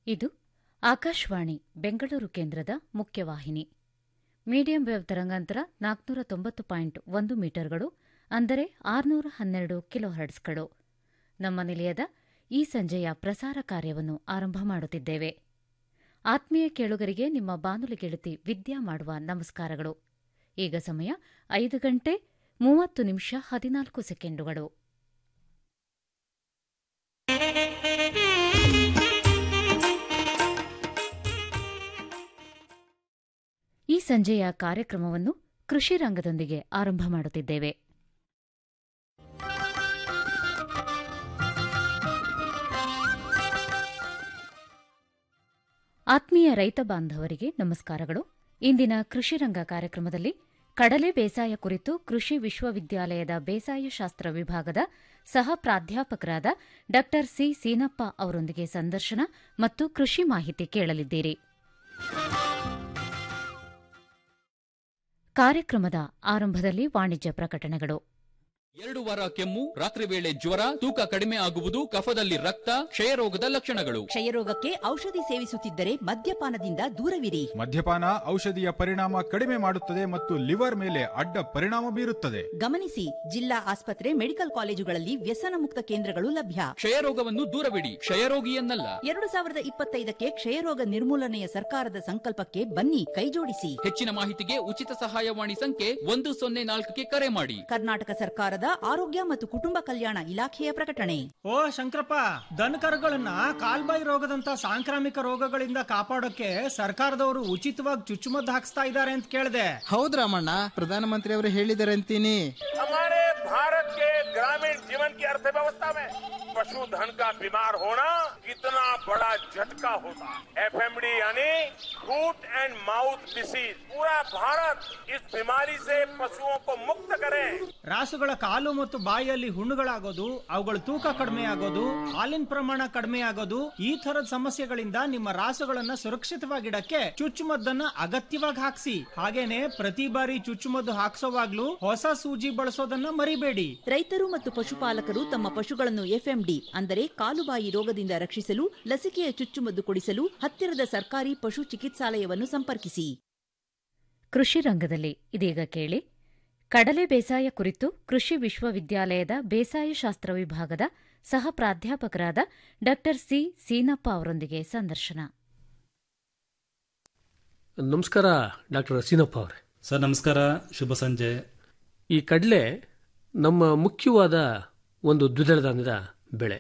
ಇದು ಆಕಾಶವಾಣಿ ಬೆಂಗಳೂರು ಕೇಂದ್ರದ ಮುಖ್ಯವಾಹಿನಿ medium wave ತರಂಗಾಂತರ ನಾಲ್ಕುನೂರ ತೊಂಬತ್ತು ಪಾಯಿಂಟ್ ಒಂದು ಮೀಟರ್ಗಳು ಅಂದರೆ ಆರುನೂರ ಹನ್ನೆರಡು ಕಿಲೋ ಹರ್ಟ್ಸ್ಗಳು ನಮ್ಮ ನಿಲಯದ ಈ ಸಂಜೆಯ ಪ್ರಸಾರ ಕಾರ್ಯವನ್ನು ಆರಂಭ ಮಾಡುತ್ತಿದ್ದೇವೆ ಆತ್ಮೀಯ ಕೇಳುಗರಿಗೆ ನಿಮ್ಮ ಬಾನುಲಿ ಗೆಳತಿ ವಿದ್ಯಾ ಮಾಡುವ ನಮಸ್ಕಾರಗಳು ಈಗ ಸಮಯ ಐದು ಗಂಟೆ ಮೂವತ್ತು ನಿಮಿಷ ಹದಿನಾಲ್ಕು ಸೆಕೆಂಡುಗಳು ಈ ಸಂಜೆಯ ಕಾರ್ಯಕ್ರಮವನ್ನು ಕೃಷಿ ರಂಗದೊಂದಿಗೆ ಆರಂಭ ಮಾಡುತ್ತಿದ್ದೇವೆ ಆತ್ಮೀಯ ರೈತ ಬಾಂಧವರಿಗೆ ನಮಸ್ಕಾರಗಳು ಇಂದಿನ ಕೃಷಿ ರಂಗ ಕಾರ್ಯಕ್ರಮದಲ್ಲಿ ಕಡಲೆ ಬೇಸಾಯ ಕುರಿತು ಕೃಷಿ ವಿಶ್ವವಿದ್ಯಾಲಯದ ಬೇಸಾಯ ಶಾಸ್ತ್ರ ವಿಭಾಗದ ಸಹ ಪ್ರಾಧ್ಯಾಪಕರಾದ ಡಾ ಸಿ ಸೀನಪ್ಪ ಅವರೊಂದಿಗೆ ಸಂದರ್ಶನ ಮತ್ತು ಕೃಷಿ ಮಾಹಿತಿ ಕೇಳಲಿದ್ದೀರಿ ಕಾರ್ಯಕ್ರಮದ ಆರಂಭದಲ್ಲಿ ವಾಣಿಜ್ಯ ಪ್ರಕಟಣೆಗಳು ಎರಡು ವಾರ ಕೆಮ್ಮು ರಾತ್ರಿ ವೇಳೆ ಜ್ವರ ತೂಕ ಕಡಿಮೆ ಆಗುವುದು ಕಫದಲ್ಲಿ ರಕ್ತ ಕ್ಷಯರೋಗದ ಲಕ್ಷಣಗಳು ಕ್ಷಯರೋಗಕ್ಕೆ ಔಷಧಿ ಸೇವಿಸುತ್ತಿದ್ದರೆ ಮದ್ಯಪಾನದಿಂದ ದೂರವಿರಿ ಮದ್ಯಪಾನ ಔಷಧಿಯ ಪರಿಣಾಮ ಕಡಿಮೆ ಮಾಡುತ್ತದೆ ಮತ್ತು ಲಿವರ್ ಮೇಲೆ ಅಡ್ಡ ಪರಿಣಾಮ ಬೀರುತ್ತದೆ ಗಮನಿಸಿ ಜಿಲ್ಲಾ ಆಸ್ಪತ್ರೆ ಮೆಡಿಕಲ್ ಕಾಲೇಜುಗಳಲ್ಲಿ ವ್ಯಸನ ಮುಕ್ತ ಕೇಂದ್ರಗಳು ಲಭ್ಯ ಕ್ಷಯರೋಗವನ್ನು ದೂರವಿಡಿ ಕ್ಷಯರೋಗಿಯನ್ನಲ್ಲ ಎರಡು ಸಾವಿರದ ಇಪ್ಪತ್ತೈದಕ್ಕೆ ಕ್ಷಯರೋಗ ನಿರ್ಮೂಲನೆಯ ಸರ್ಕಾರದ ಸಂಕಲ್ಪಕ್ಕೆ ಬನ್ನಿ ಕೈಜೋಡಿಸಿ ಹೆಚ್ಚಿನ ಮಾಹಿತಿಗೆ ಉಚಿತ ಸಹಾಯವಾಣಿ ಸಂಖ್ಯೆ ಒಂದು ಸೊನ್ನೆ ನಾಲ್ಕಕ್ಕೆ ಕರೆ ಮಾಡಿ ಕರ್ನಾಟಕ ಸರ್ಕಾರದ ಆರೋಗ್ಯ ಮತ್ತು ಕುಟುಂಬ ಕಲ್ಯಾಣ ಇಲಾಖೆಯ ಪ್ರಕಟಣೆ ಓ ಶಂಕರಪ್ಪ ದನಕರುಗಳನ್ನ ಕಾಲ್ಬಾಯಿ ರೋಗದಂತ ಸಾಂಕ್ರಾಮಿಕ ರೋಗಗಳಿಂದ ಕಾಪಾಡೋಕೆ ಸರ್ಕಾರದವರು ಉಚಿತವಾಗಿ ಚುಚ್ಚುಮದ್ದು ಹಾಕ್ಸ್ತಾ ಇದ್ದಾರೆ ಅಂತ ಕೇಳಿದೆ ಹೌದ್ ರಾಮಣ್ಣ ಪ್ರಧಾನಮಂತ್ರಿ ಅವರು ಹೇಳಿದ್ದಾರೆ ಅಂತೀನಿ हमारे भारत के ग्रामीण जीवन की अर्थव्यवस्था में पशुधन का बीमार होना कितना बड़ा झटका होता है एफएमडी यानी फूट एंड माउथ डिसीज पूरा भारत इस बीमारी से पशुओं को मुक्त करे ರಾಸುಗಳ ಕಾಲು ಮತ್ತು ಬಾಯಿಯಲ್ಲಿ ಹುಣ್ಣುಗಳಾಗೋದು ಅವುಗಳ ತೂಕ ಕಡಿಮೆ ಆಗೋದು ಹಾಲಿನ ಪ್ರಮಾಣ ಕಡಿಮೆ ಆಗೋದು ಈ ತರದ ಸಮಸ್ಯೆಗಳಿಂದ ನಿಮ್ಮ ರಾಸುಗಳನ್ನ ಸುರಕ್ಷಿತವಾಗಿಡಕ್ಕೆ ಚುಚ್ಚುಮದ್ದನ್ನ ಅಗತ್ಯವಾಗಿ ಹಾಕ್ಸಿ ಹಾಗೇನೆ ಪ್ರತಿ ಬಾರಿ ಚುಚ್ಚುಮದ್ದು ಹಾಕ್ಸೋವಾಗ್ಲೂ ಹೊಸ ಸೂಜಿ ಬಳಸೋದನ್ನ ಮರಿಬೇಡಿ ರೈತರು ಮತ್ತು ಪಶುಪಾಲಕರು ತಮ್ಮ ಪಶುಗಳನ್ನು ಎಫ್ಎಂಡಿ ಅಂದರೆ ಕಾಲುಬಾಯಿ ರೋಗದಿಂದ ರಕ್ಷಿಸಲು ಲಸಿಕೆಯ ಚುಚ್ಚುಮದ್ದು ಕೊಡಿಸಲು ಹತ್ತಿರದ ಸರ್ಕಾರಿ ಪಶು ಚಿಕಿತ್ಸಾಲಯವನ್ನು ಸಂಪರ್ಕಿಸಿ ಕೃಷಿ ರಂಗದಲ್ಲಿ ಇದೀಗ ಕೇಳಿ ಕಡಲೆ ಬೇಸಾಯ ಕುರಿತು ಕೃಷಿ ವಿಶ್ವವಿದ್ಯಾಲಯದ ಬೇಸಾಯ ಶಾಸ್ತ್ರ ವಿಭಾಗದ ಸಹ ಪ್ರಾಧ್ಯಾಪಕರಾದ ಡಾ ಸಿ ಸೀನಪ್ಪ ಅವರೊಂದಿಗೆ ಸಂದರ್ಶನ ನಮಸ್ಕಾರ ಡಾಕ್ಟರ್ ಸೀನಪ್ಪ ಅವರೇ ಸರ್ ನಮಸ್ಕಾರ ಶುಭ ಸಂಜೆ ಈ ಕಡಲೆ ನಮ್ಮ ಮುಖ್ಯವಾದ ಒಂದು ದ್ವಿದಳ ಧಾನ್ಯದ ಬೆಳೆ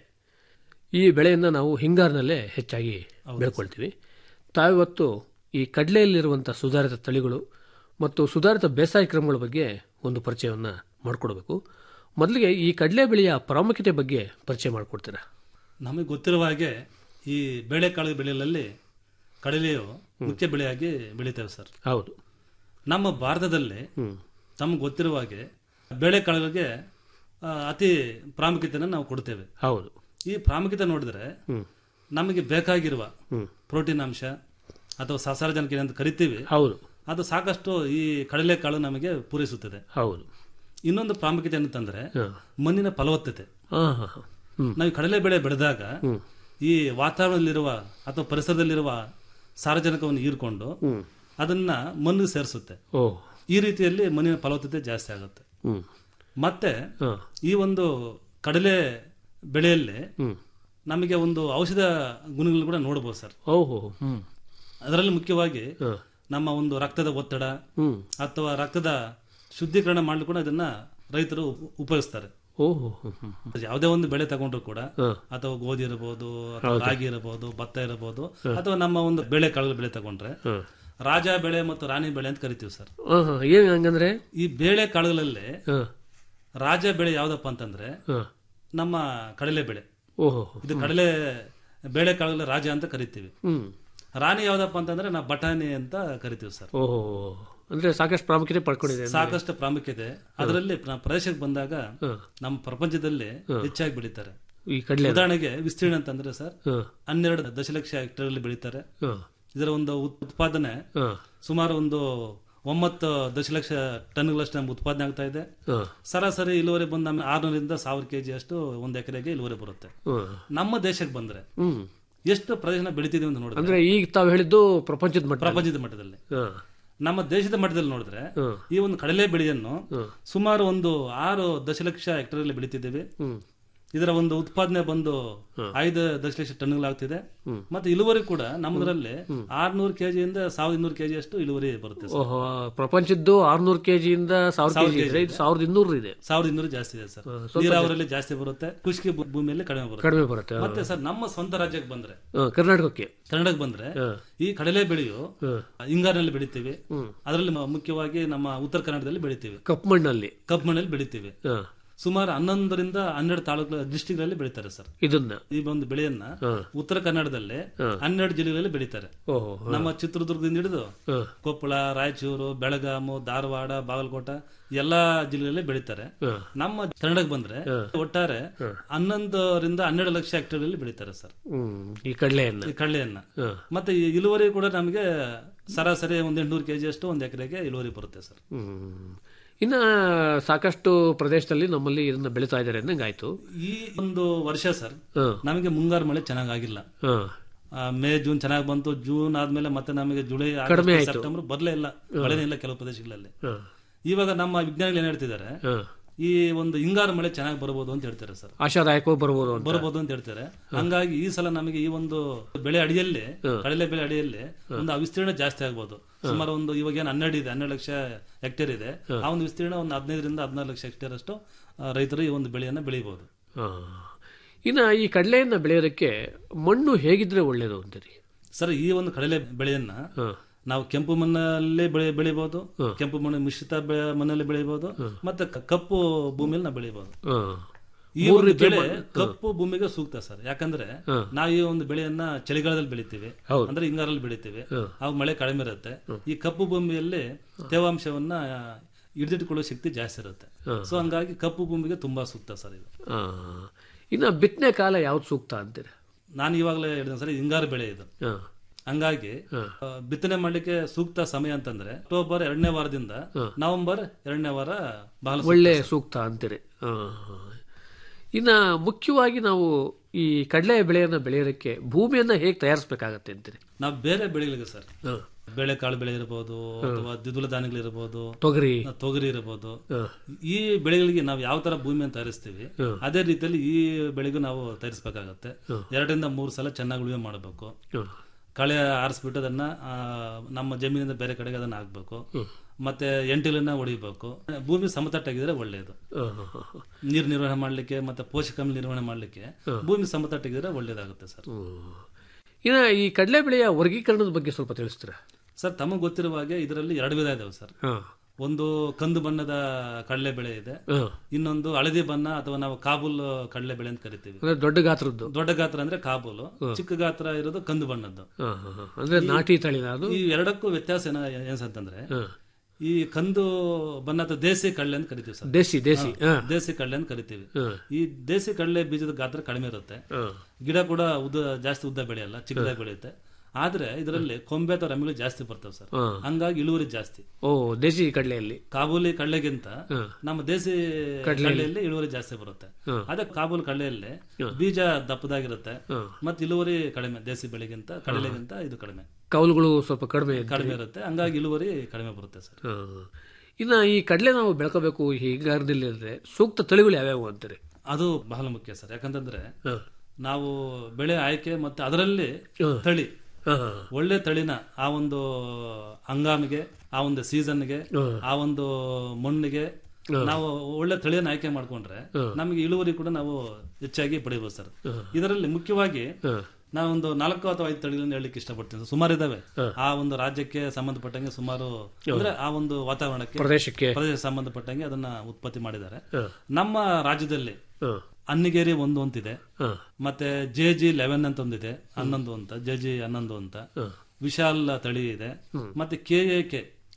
ಈ ಬೆಳೆಯನ್ನು ನಾವು ಹಿಂಗಾರಿನಲ್ಲೇ ಹೆಚ್ಚಾಗಿ ಬೆಳ್ಕೊಳ್ತೀವಿ ತಾವಿವತ್ತು ಈ ಕಡಲೆಯಲ್ಲಿರುವಂಥ ಸುಧಾರಿತ ತಳಿಗಳು ಮತ್ತು ಸುಧಾರಿತ ಬೇಸಾಯ ಕ್ರಮಗಳ ಬಗ್ಗೆ ಒಂದು ಪರಿಚಯವನ್ನು ಮಾಡಿಕೊಡ್ಬೇಕು ಮೊದಲಿಗೆ ಈ ಕಡಲೆ ಬೆಳೆಯ ಪ್ರಾಮುಖ್ಯತೆ ಬಗ್ಗೆ ಪರಿಚಯ ಮಾಡಿಕೊಡ್ತೀರಾ ನಮಗೆ ಗೊತ್ತಿರುವ ಹಾಗೆ ಈ ಬೇಳೆಕಾಳು ಬೆಳೆಯಲ್ಲಿ ಕಡಲೆಯು ಮುಖ್ಯ ಬೆಳೆಯಾಗಿ ಬೆಳಿತೇವೆ ಸರ್ ಹೌದು ನಮ್ಮ ಭಾರತದಲ್ಲಿ ತಮಗೆ ಗೊತ್ತಿರುವ ಹಾಗೆ ಬೇಳೆಕಾಳುಗಳಿಗೆ ಆ, ಅತಿ ಪ್ರಾಮುಖ್ಯತೆಯನ್ನು ನಾವು ಕೊಡ್ತೇವೆ ಹೌದು ಈ ಪ್ರಾಮುಖ್ಯತೆ ನೋಡಿದ್ರೆ ನಮಗೆ ಬೇಕಾಗಿರುವ ಪ್ರೋಟೀನ್ ಅಂಶ ಅಥವಾ ಸಸಾರಜನಕ ಏನಂತ ಕರಿತೀವಿ ಹೌದು ಅದು ಸಾಕಷ್ಟು ಈ ಕಡಲೆಕಾಳು ನಮಗೆ ಪೂರೈಸುತ್ತದೆ ಹೌದು ಇನ್ನೊಂದು ಪ್ರಾಮುಖ್ಯತೆ ಏನಂತಂದ್ರೆ ಹಾ. ಮಣ್ಣಿನ ಫಲವತ್ತತೆ ಹಾಂ ಹಾಂ ಹಾಂ ಹ್ಞೂ ನಾವು ಈ ಕಡಲೆ ಬೆಳೆ ಬೆಳೆದಾಗ ಈ ವಾತಾವರಣದಲ್ಲಿರುವ ಅಥವಾ ಪರಿಸರದಲ್ಲಿರುವ ಸಾರಜನಕವನ್ನು ಹೀರ್ಕೊಂಡು ಅದನ್ನ ಮಣ್ಣಿಗೆ ಸೇರಿಸುತ್ತೆ ಓ ಈ ರೀತಿಯಲ್ಲಿ ಮಣ್ಣಿನ ಫಲವತ್ತತೆ ಜಾಸ್ತಿ ಆಗುತ್ತೆ ಹ್ಞೂ ಮತ್ತೆ ಹಾಂ ಈ ಒಂದು ಕಡಲೆ ಬೆಳೆಯಲ್ಲಿ ನಮಗೆ ಒಂದು ಔಷಧ ಗುಣಗಳು ಕೂಡ ನೋಡಬಹುದು ಸರ್ ಓಹೋ ಹ್ಞೂ ಅದರಲ್ಲಿ ಮುಖ್ಯವಾಗಿ ಹಾಂ ನಮ್ಮ ಒಂದು ರಕ್ತದ ಒತ್ತಡ ಹ್ಞೂ ಅಥವಾ ರಕ್ತದ ಶುದ್ಧೀಕರಣ ಮಾಡಲು ಕೂಡ ಇದನ್ನ ರೈತರು ಉಪ- ಉಪಯೋಗಿಸ್ತಾರೆ ಓಹೋ ಹ್ಞೂ ಹ್ಞೂ ಯಾವುದೇ ಒಂದು ಬೆಳೆ ತಗೊಂಡ್ರು ಕೂಡ ಹಾಂ ಅಥವಾ ಗೋಧಿ ಇರಬಹುದು ಅಥವಾ ರಾಗಿ ಇರಬಹುದು ಭತ್ತ ಇರಬಹುದು ಅಥವಾ ನಮ್ಮ ಒಂದು ಬೆಳೆ ಕಾಳು ಬೆಳೆ ತಗೊಂಡ್ರೆ ಹಾಂ ರಾಜ ಬೆಳೆ ಮತ್ತು ರಾಣಿ ಬೆಳೆ ಅಂತ ಕರಿತೀವಿ ಸರ್ ಹಾಂ ಹಾಂ ಏನು ಹಂಗಂದ್ರೆ ಈ ಬೇಳೆ ಕಾಳುಗಳಲ್ಲಿ ಹಾಂ ರಾಜ ಬೆಳೆ ಯಾವ್ದಪ್ಪ ಅಂತಂದ್ರೆ ಹಾಂ ನಮ್ಮ ಕಡಲೆ ಬೆಳೆ ಓಹೋ ಇದು ಕಡಲೆ ಬೇಳೆ ಕಾಳುಗಳ ರಾಜ ಅಂತ ಕರಿತೀವಿ ಹ್ಞೂ ರಾಣಿ ಯಾವ್ದಪ್ಪ ಅಂತಂದ್ರೆ ನಾವು ಬಟಾಣಿ ಅಂತ ಕರಿತೀವಿ ಸರ್ ಓಹೋ ಅಂದ್ರೆ ಸಾಕಷ್ಟು ಪ್ರಾಮುಖ್ಯತೆ ಪಡ್ಕೊಂಡಿದೆ ಅಂದ್ರೆ. ಸಾಕಷ್ಟು ಪ್ರಾಮುಖ್ಯತೆ ಅದರಲ್ಲಿ ನಮ್ಮ ಪ್ರದೇಶಕ್ಕೆ ಬಂದಾಗ ಹಾಂ ನಮ್ಮ ಪ್ರಪಂಚದಲ್ಲಿ ಹೆಚ್ಚಾಗಿ ಬೆಳೀತಾರೆ ಈ ಕಡಲೆ ಉದಾಹರಣೆಗೆ ವಿಸ್ತೀರ್ಣ ಅಂತಂದ್ರೆ ಸರ್ ಹಾಂ ಹನ್ನೆರಡು ದಶಲಕ್ಷ ಹೆಕ್ಟೇರ್ ಅಲ್ಲಿ ಬೆಳೀತಾರೆ ಹಾಂ ಇದರ ಒಂದು ಉತ್- ಉತ್ಪಾದನೆ ಹಾಂ ಸುಮಾರು ಒಂದು ಒಂಬತ್ತು ದಶಲಕ್ಷ ಟನ್ಗಳಷ್ಟು ನಮ್ಗೆ ಉತ್ಪಾದನೆ ಆಗ್ತಾ ಇದೆ ಹಾಂ ಸರಾಸರಿ ಇಳುವರಿ ಬಂದ ಆರ್ನೂರಿಂದ ಸಾವಿರ ಕೆಜಿ ಅಷ್ಟು ಒಂದು ಎಕರೆಗೆ ಇಳುವರಿ ಬರುತ್ತೆ ಹಾಂ ನಮ್ಮ ದೇಶಕ್ಕೆ ಬಂದ್ರೆ ಹ್ಞೂ ಎಷ್ಟು ಪ್ರದೇಶನ ಬೆಳಿತಿದೀವಿ ಅಂತ ನೋಡಿದ್ರೆ ಅಂದ್ರೆ ಈಗ ತಾವು ಹೇಳಿದ್ದು ಪ್ರಪಂಚದ ಮಟ್ಟ ಪ್ರಪಂಚದ ಮಟ್ಟದಲ್ಲಿ ನಮ್ಮ ದೇಶದ ಮಟ್ಟದಲ್ಲಿ ನೋಡಿದ್ರೆ ಈ ಒಂದು ಕಡಲೆ ಬೆಳೆಯನ್ನು ಸುಮಾರು ಒಂದು ಆರು ದಶಲಕ್ಷ ಹೆಕ್ಟೇರ್ ಅಲ್ಲಿ ಬೆಳಿತಿದ್ದೇವೆ ಇದರ ಒಂದು ಉತ್ಪಾದನೆ ಬಂದು ಐದು ದಶಲಕ್ಷ ಟನ್ಗಳಾಗ್ತಿದೆ ಮತ್ತೆ ಇಳುವರಿ ಕೂಡ ನಮ್ಮದ್ರಲ್ಲಿ ಆರ್ನೂರು ಕೆಜಿಯಿಂದ ಸಾವಿರದ ಇನ್ನೂರು ಕೆಜಿ ಅಷ್ಟು ಇಳುವರಿ ಬರುತ್ತೆ ಸರ್. ಓಹೋ ಪ್ರಪಂಚದ್ದು ಆರ್ನೂರು ಕೆಜಿಯಿಂದ ಸಾವಿರ ಸಾವಿರ ಕೆಜಿ ಇದ್ರೆ ಇದು ಸಾವಿರದ ಇನ್ನೂರು ಇದೆ ಸಾವಿರದ ಇನ್ನೂರು ಜಾಸ್ತಿ ಇದೆ ಸರ್ ಸ್ವಲ್ಪ ನೀರಾವರಿಯಲ್ಲಿ ಜಾಸ್ತಿ ಬರುತ್ತೆ ಕೃಷಿ ಭೂ- ಭೂಮಿಯಲ್ಲಿ ಕಡಿಮೆ ಬರುತ್ತೆ ಕಡಿಮೆ ಬರುತ್ತೆ, ಹಾ. ಮತ್ತೆ ಸರ್ ನಮ್ಮ ಸ್ವಂತ ರಾಜ್ಯಕ್ಕೆ ಬಂದ್ರೆ ಹ, ಕರ್ನಾಟಕಕ್ಕೆ ಕನ್ನಡಕ್ಕೆ ಬಂದ್ರೆ ಈ ಕಡಲೆ ಬೆಳೆಯು ಹಿಂಗಾರಿನಲ್ಲಿ ಬೆಳಿತೀವಿ ಅದರಲ್ಲಿ ಮ- ಮುಖ್ಯವಾಗಿ ನಮ್ಮ ಉತ್ತರ ಕನ್ನಡದಲ್ಲಿ ಬೆಳಿತೀವಿ ಕಪ್ಪು ಮಣ್ಣಲ್ಲಿ ಕಪ್ಪು ಮಣ್ಣಲ್ಲಿ ಬೆಳಿತೀವಿ ಹ. ಸುಮಾರು ಹನ್ನೊಂದರಿಂದ ಹನ್ನೆರಡು ತಾಲೂಕು ಡಿಸ್ಟಿಕ್ ಗಳಲ್ಲಿ ಬೆಳಿತಾರೆ ಸರ್ ಇದನ್ನ ಈ ಒಂದು ಬೆಳೆಯನ್ನ ಉತ್ತರ ಕನ್ನಡದಲ್ಲಿ ಹನ್ನೆರಡು ಜಿಲ್ಲೆಗಳಲ್ಲಿ ಬೆಳಿತಾರೆ ಓಹೋ ನಮ್ಮ ಚಿತ್ರದುರ್ಗದಿಂದ ಹಿಡಿದು ಕೊಪ್ಪಳ ರಾಯಚೂರು ಬೆಳಗಾಮು ಧಾರವಾಡ ಬಾಗಲಕೋಟ ಎಲ್ಲಾ ಜಿಲ್ಲೆಯಲ್ಲಿ ಬೆಳಿತಾರೆ ನಮ್ಮ ಕನ್ನಡಕ್ಕೆ ಬಂದ್ರೆ ಒಟ್ಟಾರೆ ಹನ್ನೊಂದರಿಂದ ಹನ್ನೆರಡು ಲಕ್ಷ ಹೆಕ್ಟೇರ್ ಅಲ್ಲಿ ಬೆಳಿತಾರೆ ಸರ್ ಹ್ಮ್ ಈ ಕಡಲೆಯನ್ನ ಈ ಕಡಲೆಯನ್ನ ಮತ್ತೆ ಈ ಇಳುವರಿ ಕೂಡ ನಮಗೆ ಸರಾಸರಿ ಒಂದ್ ಎಂಟ್ನೂರು ಕೆಜಿ ಅಷ್ಟು ಒಂದ್ ಎಕರೆಗೆ ಇಳುವರಿ ಬರುತ್ತೆ ಸರ್ ಹ್ಮ್ ಇನ್ನ ಸಾಕಷ್ಟು ಪ್ರದೇಶದಲ್ಲಿ ನಮ್ಮಲ್ಲಿ ಇದನ್ನ ಬೆಳೀತಾ ಇದ್ದಾರೆ ಅಂದಂಗಾಯ್ತು ಈ ಒಂದು ವರ್ಷ ಸರ್ ಹ. ನಮಗೆ ಮುಂಗಾರು ಮಳೆ ಚೆನ್ನಾಗಿಲ್ಲ ಹ. ಮೇ ಜೂನ್ ಚೆನ್ನಾಗಿ ಬಂತು ಜೂನ್ ಆದ್ಮೇಲೆ ಮತ್ತೆ ನಮಗೆ ಜುಲೈ ಆಗಸ್ಟ್, ಕಡಿಮೆ ಆಯ್ತು. ಸೆಪ್ಟೆಂಬರ್ ಬರ್ಲೇ ಇಲ್ಲ ಮಳೆನೇ ಇಲ್ಲ ಕೆಲವು ಪ್ರದೇಶಗಳಲ್ಲಿ ಹ. ಇವಾಗ ನಮ್ಮ ವಿಜ್ಞಾನಿಗಳು ಏನ್ ಹೇಳ್ತಿದ್ದಾರೆ ಹ. ಈ ಒಂದು ಹಿಂಗಾರು ಮಳೆ ಚೆನ್ನಾಗಿ ಬರಬಹುದು ಅಂತ ಹೇಳ್ತಾರೆ ಸರ್ ಆಶಾದಾಯಕವಾಗಿ ಬರ್ಬೋದು ಅಂತ ಬರಬಹುದು ಅಂತ ಹೇಳ್ತಾರೆ ಹಂಗಾಗಿ ಈ ಸಲ ನಮಗೆ ಈ ಒಂದು ಬೆಳೆ ಅಡಿಯಲ್ಲಿ ಕಡಲೆ ಬೆಳೆ ಅಡಿಯಲ್ಲಿ ಒಂದು ವಿಸ್ತೀರ್ಣ ಜಾಸ್ತಿ ಆಗ್ಬೋದು ಸುಮಾರು ಒಂದು ಇವಾಗ ಏನು ಹನ್ನೆರಡು ಇದೆ ಹನ್ನೆರಡು ಲಕ್ಷ ಹೆಕ್ಟೇರ್ ಇದೆ ಆ ಒಂದು ವಿಸ್ತೀರ್ಣ ಒಂದು ಹದಿನೈದರಿಂದ ಹದಿನಾರು ಲಕ್ಷ ಹೆಕ್ಟೇರ್ ಅಷ್ಟು ಆ, ರೈತರು ಈ ಒಂದು ಬೆಳೆಯನ್ನ ಬೆಳಿಬಹುದು ಹ. ಇನ್ನ ಈ ಕಡಲೆಯನ್ನ ಬೆಳೆಯೋದಕ್ಕೆ ಮಣ್ಣು ಹೇಗಿದ್ರೆ ಒಳ್ಳೇದು ಅಂತೀರಿ ಸರ್ ಈ ಒಂದು ಕಡಲೆ ಬೆಳೆಯನ್ನ ನಾವು ಕೆಂಪು ಮಣ್ಣಲ್ಲಿ ಬೆಳೆ ಬೆಳಿಬಹುದು ಕೆಂಪು ಮಣ್ಣು ಮಿಶ್ರಿತ ಬೆ- ಮಣ್ಣಲ್ಲಿ ಬೆಳಿಬಹುದು ಮತ್ತೆ ಕ- ಕಪ್ಪು ಭೂಮಿಯಲ್ಲಿ ನಾವು ಬೆಳಿಬಹುದು ಹ. ಈ ಮೂರು ಒಂದು ರೀತಿಯ ಬೆಳೆ ಮಣ್ಣು- ಕಪ್ಪು ಭೂಮಿಗೆ ಸೂಕ್ತ ಸರ್ ಯಾಕಂದ್ರೆ ನಾವು ಈ ಒಂದು ಬೆಳೆಯನ್ನ ಚಳಿಗಾಲದಲ್ಲಿ ಬೆಳಿತೀವಿ ಹೌದು. ಅಂದ್ರೆ ಹಿಂಗಾರಲ್ಲಿ ಬೆಳಿತೀವಿ ಅವಾಗ ಮಳೆ ಕಡಿಮೆ ಇರುತ್ತೆ ಈ ಕಪ್ಪು ಭೂಮಿಯಲ್ಲಿ ತೇವಾಂಶವನ್ನ ಹಿಡಿದಿಟ್ಕೊಳ್ಳೋ ಶಕ್ತಿ ಜಾಸ್ತಿ ಇರುತ್ತೆ ಸೊ ಹಂಗಾಗಿ ಕಪ್ಪು ಭೂಮಿಗೆ ತುಂಬಾ ಸೂಕ್ತ ಸರ್ ಇದು ಹ. ಇನ್ನ ಬಿತ್ತನೆ ಕಾಲ ಯಾವ್ದು ಸೂಕ್ತ ಅಂತೀರಿ ನಾನು ಇವಾಗಲೇ ಹೇಳಿದೆ ಸರ್ ಹಿಂಗಾರು ಬೆಳೆ ಇದು ಹ. ಹಂಗಾಗಿ ಆ, ಬಿತ್ತನೆ ಮಾಡ್ಲಿಕ್ಕೆ ಸೂಕ್ತ ಸಮಯ ಅಂತಂದ್ರೆ ಅಕ್ಟೋಬರ್ ಎರಡನೇ ವಾರದಿಂದ ನವೆಂಬರ್ ಎರಡನೇ ವಾರ ಬಹಳ ಸೂಕ್ತ ಒಳ್ಳೆ ಸರ್. ಸೂಕ್ತ ಅಂತೀರಿ ಹ. ಇನ್ನ ಮುಖ್ಯವಾಗಿ ನಾವು ಈ ಕಡಲೆ ಬೆಳೆಯನ್ನ ಬೆಳೆಯೋದಕ್ಕೆ ಭೂಮಿಯನ್ನ ಹೇಗೆ ತಯಾರಿಸಬೇಕಾಗತ್ತೆ ಅಂತೀರಿ ನಾವು ಬೇರೆ ಬೆಳೆಗಳಿಗೆ ಸರ್ ಬೇಳೆಕಾಳು ಬೆಳೆ ಇರಬಹುದು ಅಥವಾ ದ್ವಿದಳ ಧಾನ್ಯಗಳಿರ್ಬೋದು ತೊಗರಿ. ತೊಗರಿ ಇರಬಹುದು ಈ ಬೆಳೆಗಳಿಗೆ ನಾವು ಯಾವ ತರ ಭೂಮಿಯನ್ನು ತಯಾರಿಸ್ತೀವಿ ಅದೇ ರೀತಿಯಲ್ಲಿ ಈ ಬೆಳೆಗೂ ನಾವು ತಯಾರಿಸಬೇಕಾಗತ್ತೆ ಎರಡರಿಂದ ಮೂರು ಸಲ ಚೆನ್ನಾಗಿ ಉಳುಮೆ ಮಾಡಬೇಕು ಕಳೆ ಆರಿಸ್ಬಿಟ್ಟು ಅದನ್ನ ಆ, ನಮ್ಮ ಜಮೀನಿಂದ ಬೇರೆ ಕಡೆಗೆ ಅದನ್ನ ಹಾಕ್ಬೇಕು ಮತ್ತೆ ಎಂಟಿಲನ್ನ ಹೊಡಿಬೇಕು ಭೂಮಿ ಸಮತಟ್ಟಾಗಿದ್ರೆ ಒಳ್ಳೆಯದು ನೀರು ನಿರ್ವಹಣೆ ಮಾಡ್ಲಿಕ್ಕೆ ಮತ್ತೆ ಪೋಷಕಾಂಶ ನಿರ್ವಹಣೆ ಮಾಡ್ಲಿಕ್ಕೆ ಭೂಮಿ ಸಮತಟ್ಟಾಗಿದ್ರೆ ಒಳ್ಳೇದಾಗುತ್ತೆ ಸರ್ ಇನ್ನ ಈ ಕಡಲೆ ಬೆಳೆಯ ವರ್ಗೀಕರಣದ ಬಗ್ಗೆ ಸ್ವಲ್ಪ ತಿಳಿಸ್ತೀರಾ ಸರ್ ತಮಗೆ ಗೊತ್ತಿರುವ ಹಾಗೆ ಇದರಲ್ಲಿ ಎರಡು ವಿಧ ಇದಾವೆ ಸರ್ ಹ. ಒಂದು ಕಂದು ಬಣ್ಣದ ಕಡಲೆ ಬೆಳೆ ಇದೆ ಹ. ಇನ್ನೊಂದು ಹಳದಿ ಬಣ್ಣ ಅಥವಾ ನಾವು ಕಾಬೂಲ್ ಕಡಲೆ ಬೆಳೆ ಅಂತ ಕರಿತೀವಿ ಅಂದ್ರೆ ದೊಡ್ಡ ಗಾತ್ರದ್ದು ದೊಡ್ಡ ಗಾತ್ರ ಅಂದ್ರೆ ಕಾಬೂಲು ಚಿಕ್ಕ ಗಾತ್ರ ಇರೋದು ಕಂದು ಬಣ್ಣದ್ದು ಹ, ಹ, ಹ. ಅಂದ್ರೆ ನಾಟಿ ತಳಿನ ಅದು ಈ ಎರಡಕ್ಕೂ ವ್ಯತ್ಯಾಸ ಏನ ಏನ್ಸಂತಂದ್ರೆ ಈ ಕಂದು ಬಣ್ಣ ಅಥವಾ ದೇಸಿ ಕಡಲೆ ಅಂತ ಕರಿತೀವಿ ಸರ್ ದೇಸಿ, ದೇಸಿ, ಹಾ, ಹ. ದೇಸಿ ಕಡಲೆ ಅಂತ ಕರಿತೀವಿ ಹ. ಈ ದೇಸಿ ಕಡಲೆ ಬೀಜದ ಗಾತ್ರ ಕಡಿಮೆ ಇರುತ್ತೆ ಹ. ಗಿಡ ಕೂಡ ಉದ್ದ ಜಾಸ್ತಿ ಉದ್ದ ಬೆಳೆಯಲ್ಲ ಚಿಕ್ಕದಾಗಿ ಬೆಳೆಯುತ್ತೆ ಆದ್ರೆ ಇದರಲ್ಲಿ ಕೊಂಬೆ ಅಥವಾ ರೆಮೆಗಳು ಜಾಸ್ತಿ ಬರ್ತವೆ ಸರ್ ಹ. ಹಂಗಾಗಿ ಇಳುವರಿ ಜಾಸ್ತಿ ಓ ದೇಸಿ ಕಡಲೆಯಲ್ಲಿ ಕಾಬೂಲಿ ಕಡಲೆಗಿಂತ ಹ. ನಮ್ಮ ದೇಸಿ ಕಡ್ಲೆಯಲ್ಲಿ. ಕಡಲೆಯಲ್ಲಿ ಇಳುವರಿ ಜಾಸ್ತಿ ಬರುತ್ತೆ ಹ. ಅದೇ ಕಾಬೂಲ್ ಕಡಲೆಯಲ್ಲಿ ಬೀಜ ದಪ್ಪದಾಗಿರುತ್ತೆ ಮತ್ತೆ ಇಳುವರಿ ಕಡಿಮೆ ದೇಸಿ ಬೆಳೆಗಿಂತ ಕಡಲೆಗಿಂತ ಇದು ಕಡಿಮೆ ಕೌಲುಗಳು ಸ್ವಲ್ಪ ಕಡಿಮೆ ಅಂತೀರಿ. ಕಡಿಮೆ ಇರುತ್ತೆ ಹಂಗಾಗಿ ಇಳುವರಿ ಕಡಿಮೆ ಬರುತ್ತೆ ಸರ್ ಹ. ಇನ್ನ ಈ ಕಡಲೆ ನಾವು ಬೆಳ್ಕೋಬೇಕು ಈ ಹಿಂಗಾರದಲ್ಲಿ ಅಂದ್ರೆ ಸೂಕ್ತ ತಳಿಗಳು ಯಾವ್ಯಾವು ಅಂತೀರಿ ಅದು ಬಹಳ ಮುಖ್ಯ ಸರ್ ಯಾಕಂತಂದ್ರೆ ನಾವು ಬೆಳೆ ಆಯ್ಕೆ ಮತ್ತೆ ಅದರಲ್ಲಿ ತಳಿ ಒಳ್ಳೆ ತಳಿನ ಆ ಒಂದು ಹಂಗಾಮಿಗೆ ಆ ಒಂದು ಸೀಸನ್ಗೆ ಆ ಒಂದು ಮಣ್ಣಿಗೆ ನಾವು ಒಳ್ಳೆ ತಳಿಯನ್ನು ಆಯ್ಕೆ ಮಾಡ್ಕೊಂಡ್ರೆ ನಮಗೆ ಇಳುವರಿ ಕೂಡ ನಾವು ಹೆಚ್ಚಾಗಿ ಪಡೆಯಬಹುದು ಸರ್ ಇದರಲ್ಲಿ ಮುಖ್ಯವಾಗಿ ನಾವೊಂದು ನಾಲ್ಕು ಅಥವಾ ಐದು ತಳಿಗಳನ್ನು ಹೇಳಲಿಕ್ಕೆ ಇಷ್ಟಪಡ್ತೀನಿ ಸರ್. ಸುಮಾರು ಇದಾವೆ ಆ ಒಂದು ರಾಜ್ಯಕ್ಕೆ ಸಂಬಂಧಪಟ್ಟಂಗೆ ಸುಮಾರು ಅಂದ್ರೆ ಆ ಒಂದು ವಾತಾವರಣಕ್ಕೆ ಪ್ರದೇಶಕ್ಕೆ. ಪ್ರದೇಶ ಸಂಬಂಧಪಟ್ಟಂಗೆ ಅದನ್ನ ಉತ್ಪತ್ತಿ ಮಾಡಿದ್ದಾರೆ ನಮ್ಮ ರಾಜ್ಯದಲ್ಲಿ ಅನ್ನಿಗೇರಿ ಒಂದು ಅಂತಿದೆ ಮತ್ತೆ ಜೆ ಜಿ ಲೆವೆನ್ ಅಂತ ಒಂದಿದೆ ಹನ್ನೊಂದು ಅಂತ ಜೆ ಜಿ ಹನ್ನೊಂದು ಅಂತ ವಿಶಾಲ್ ತಳಿ ಇದೆ ಮತ್ತೆ ಕೆ ಎ ಕೆ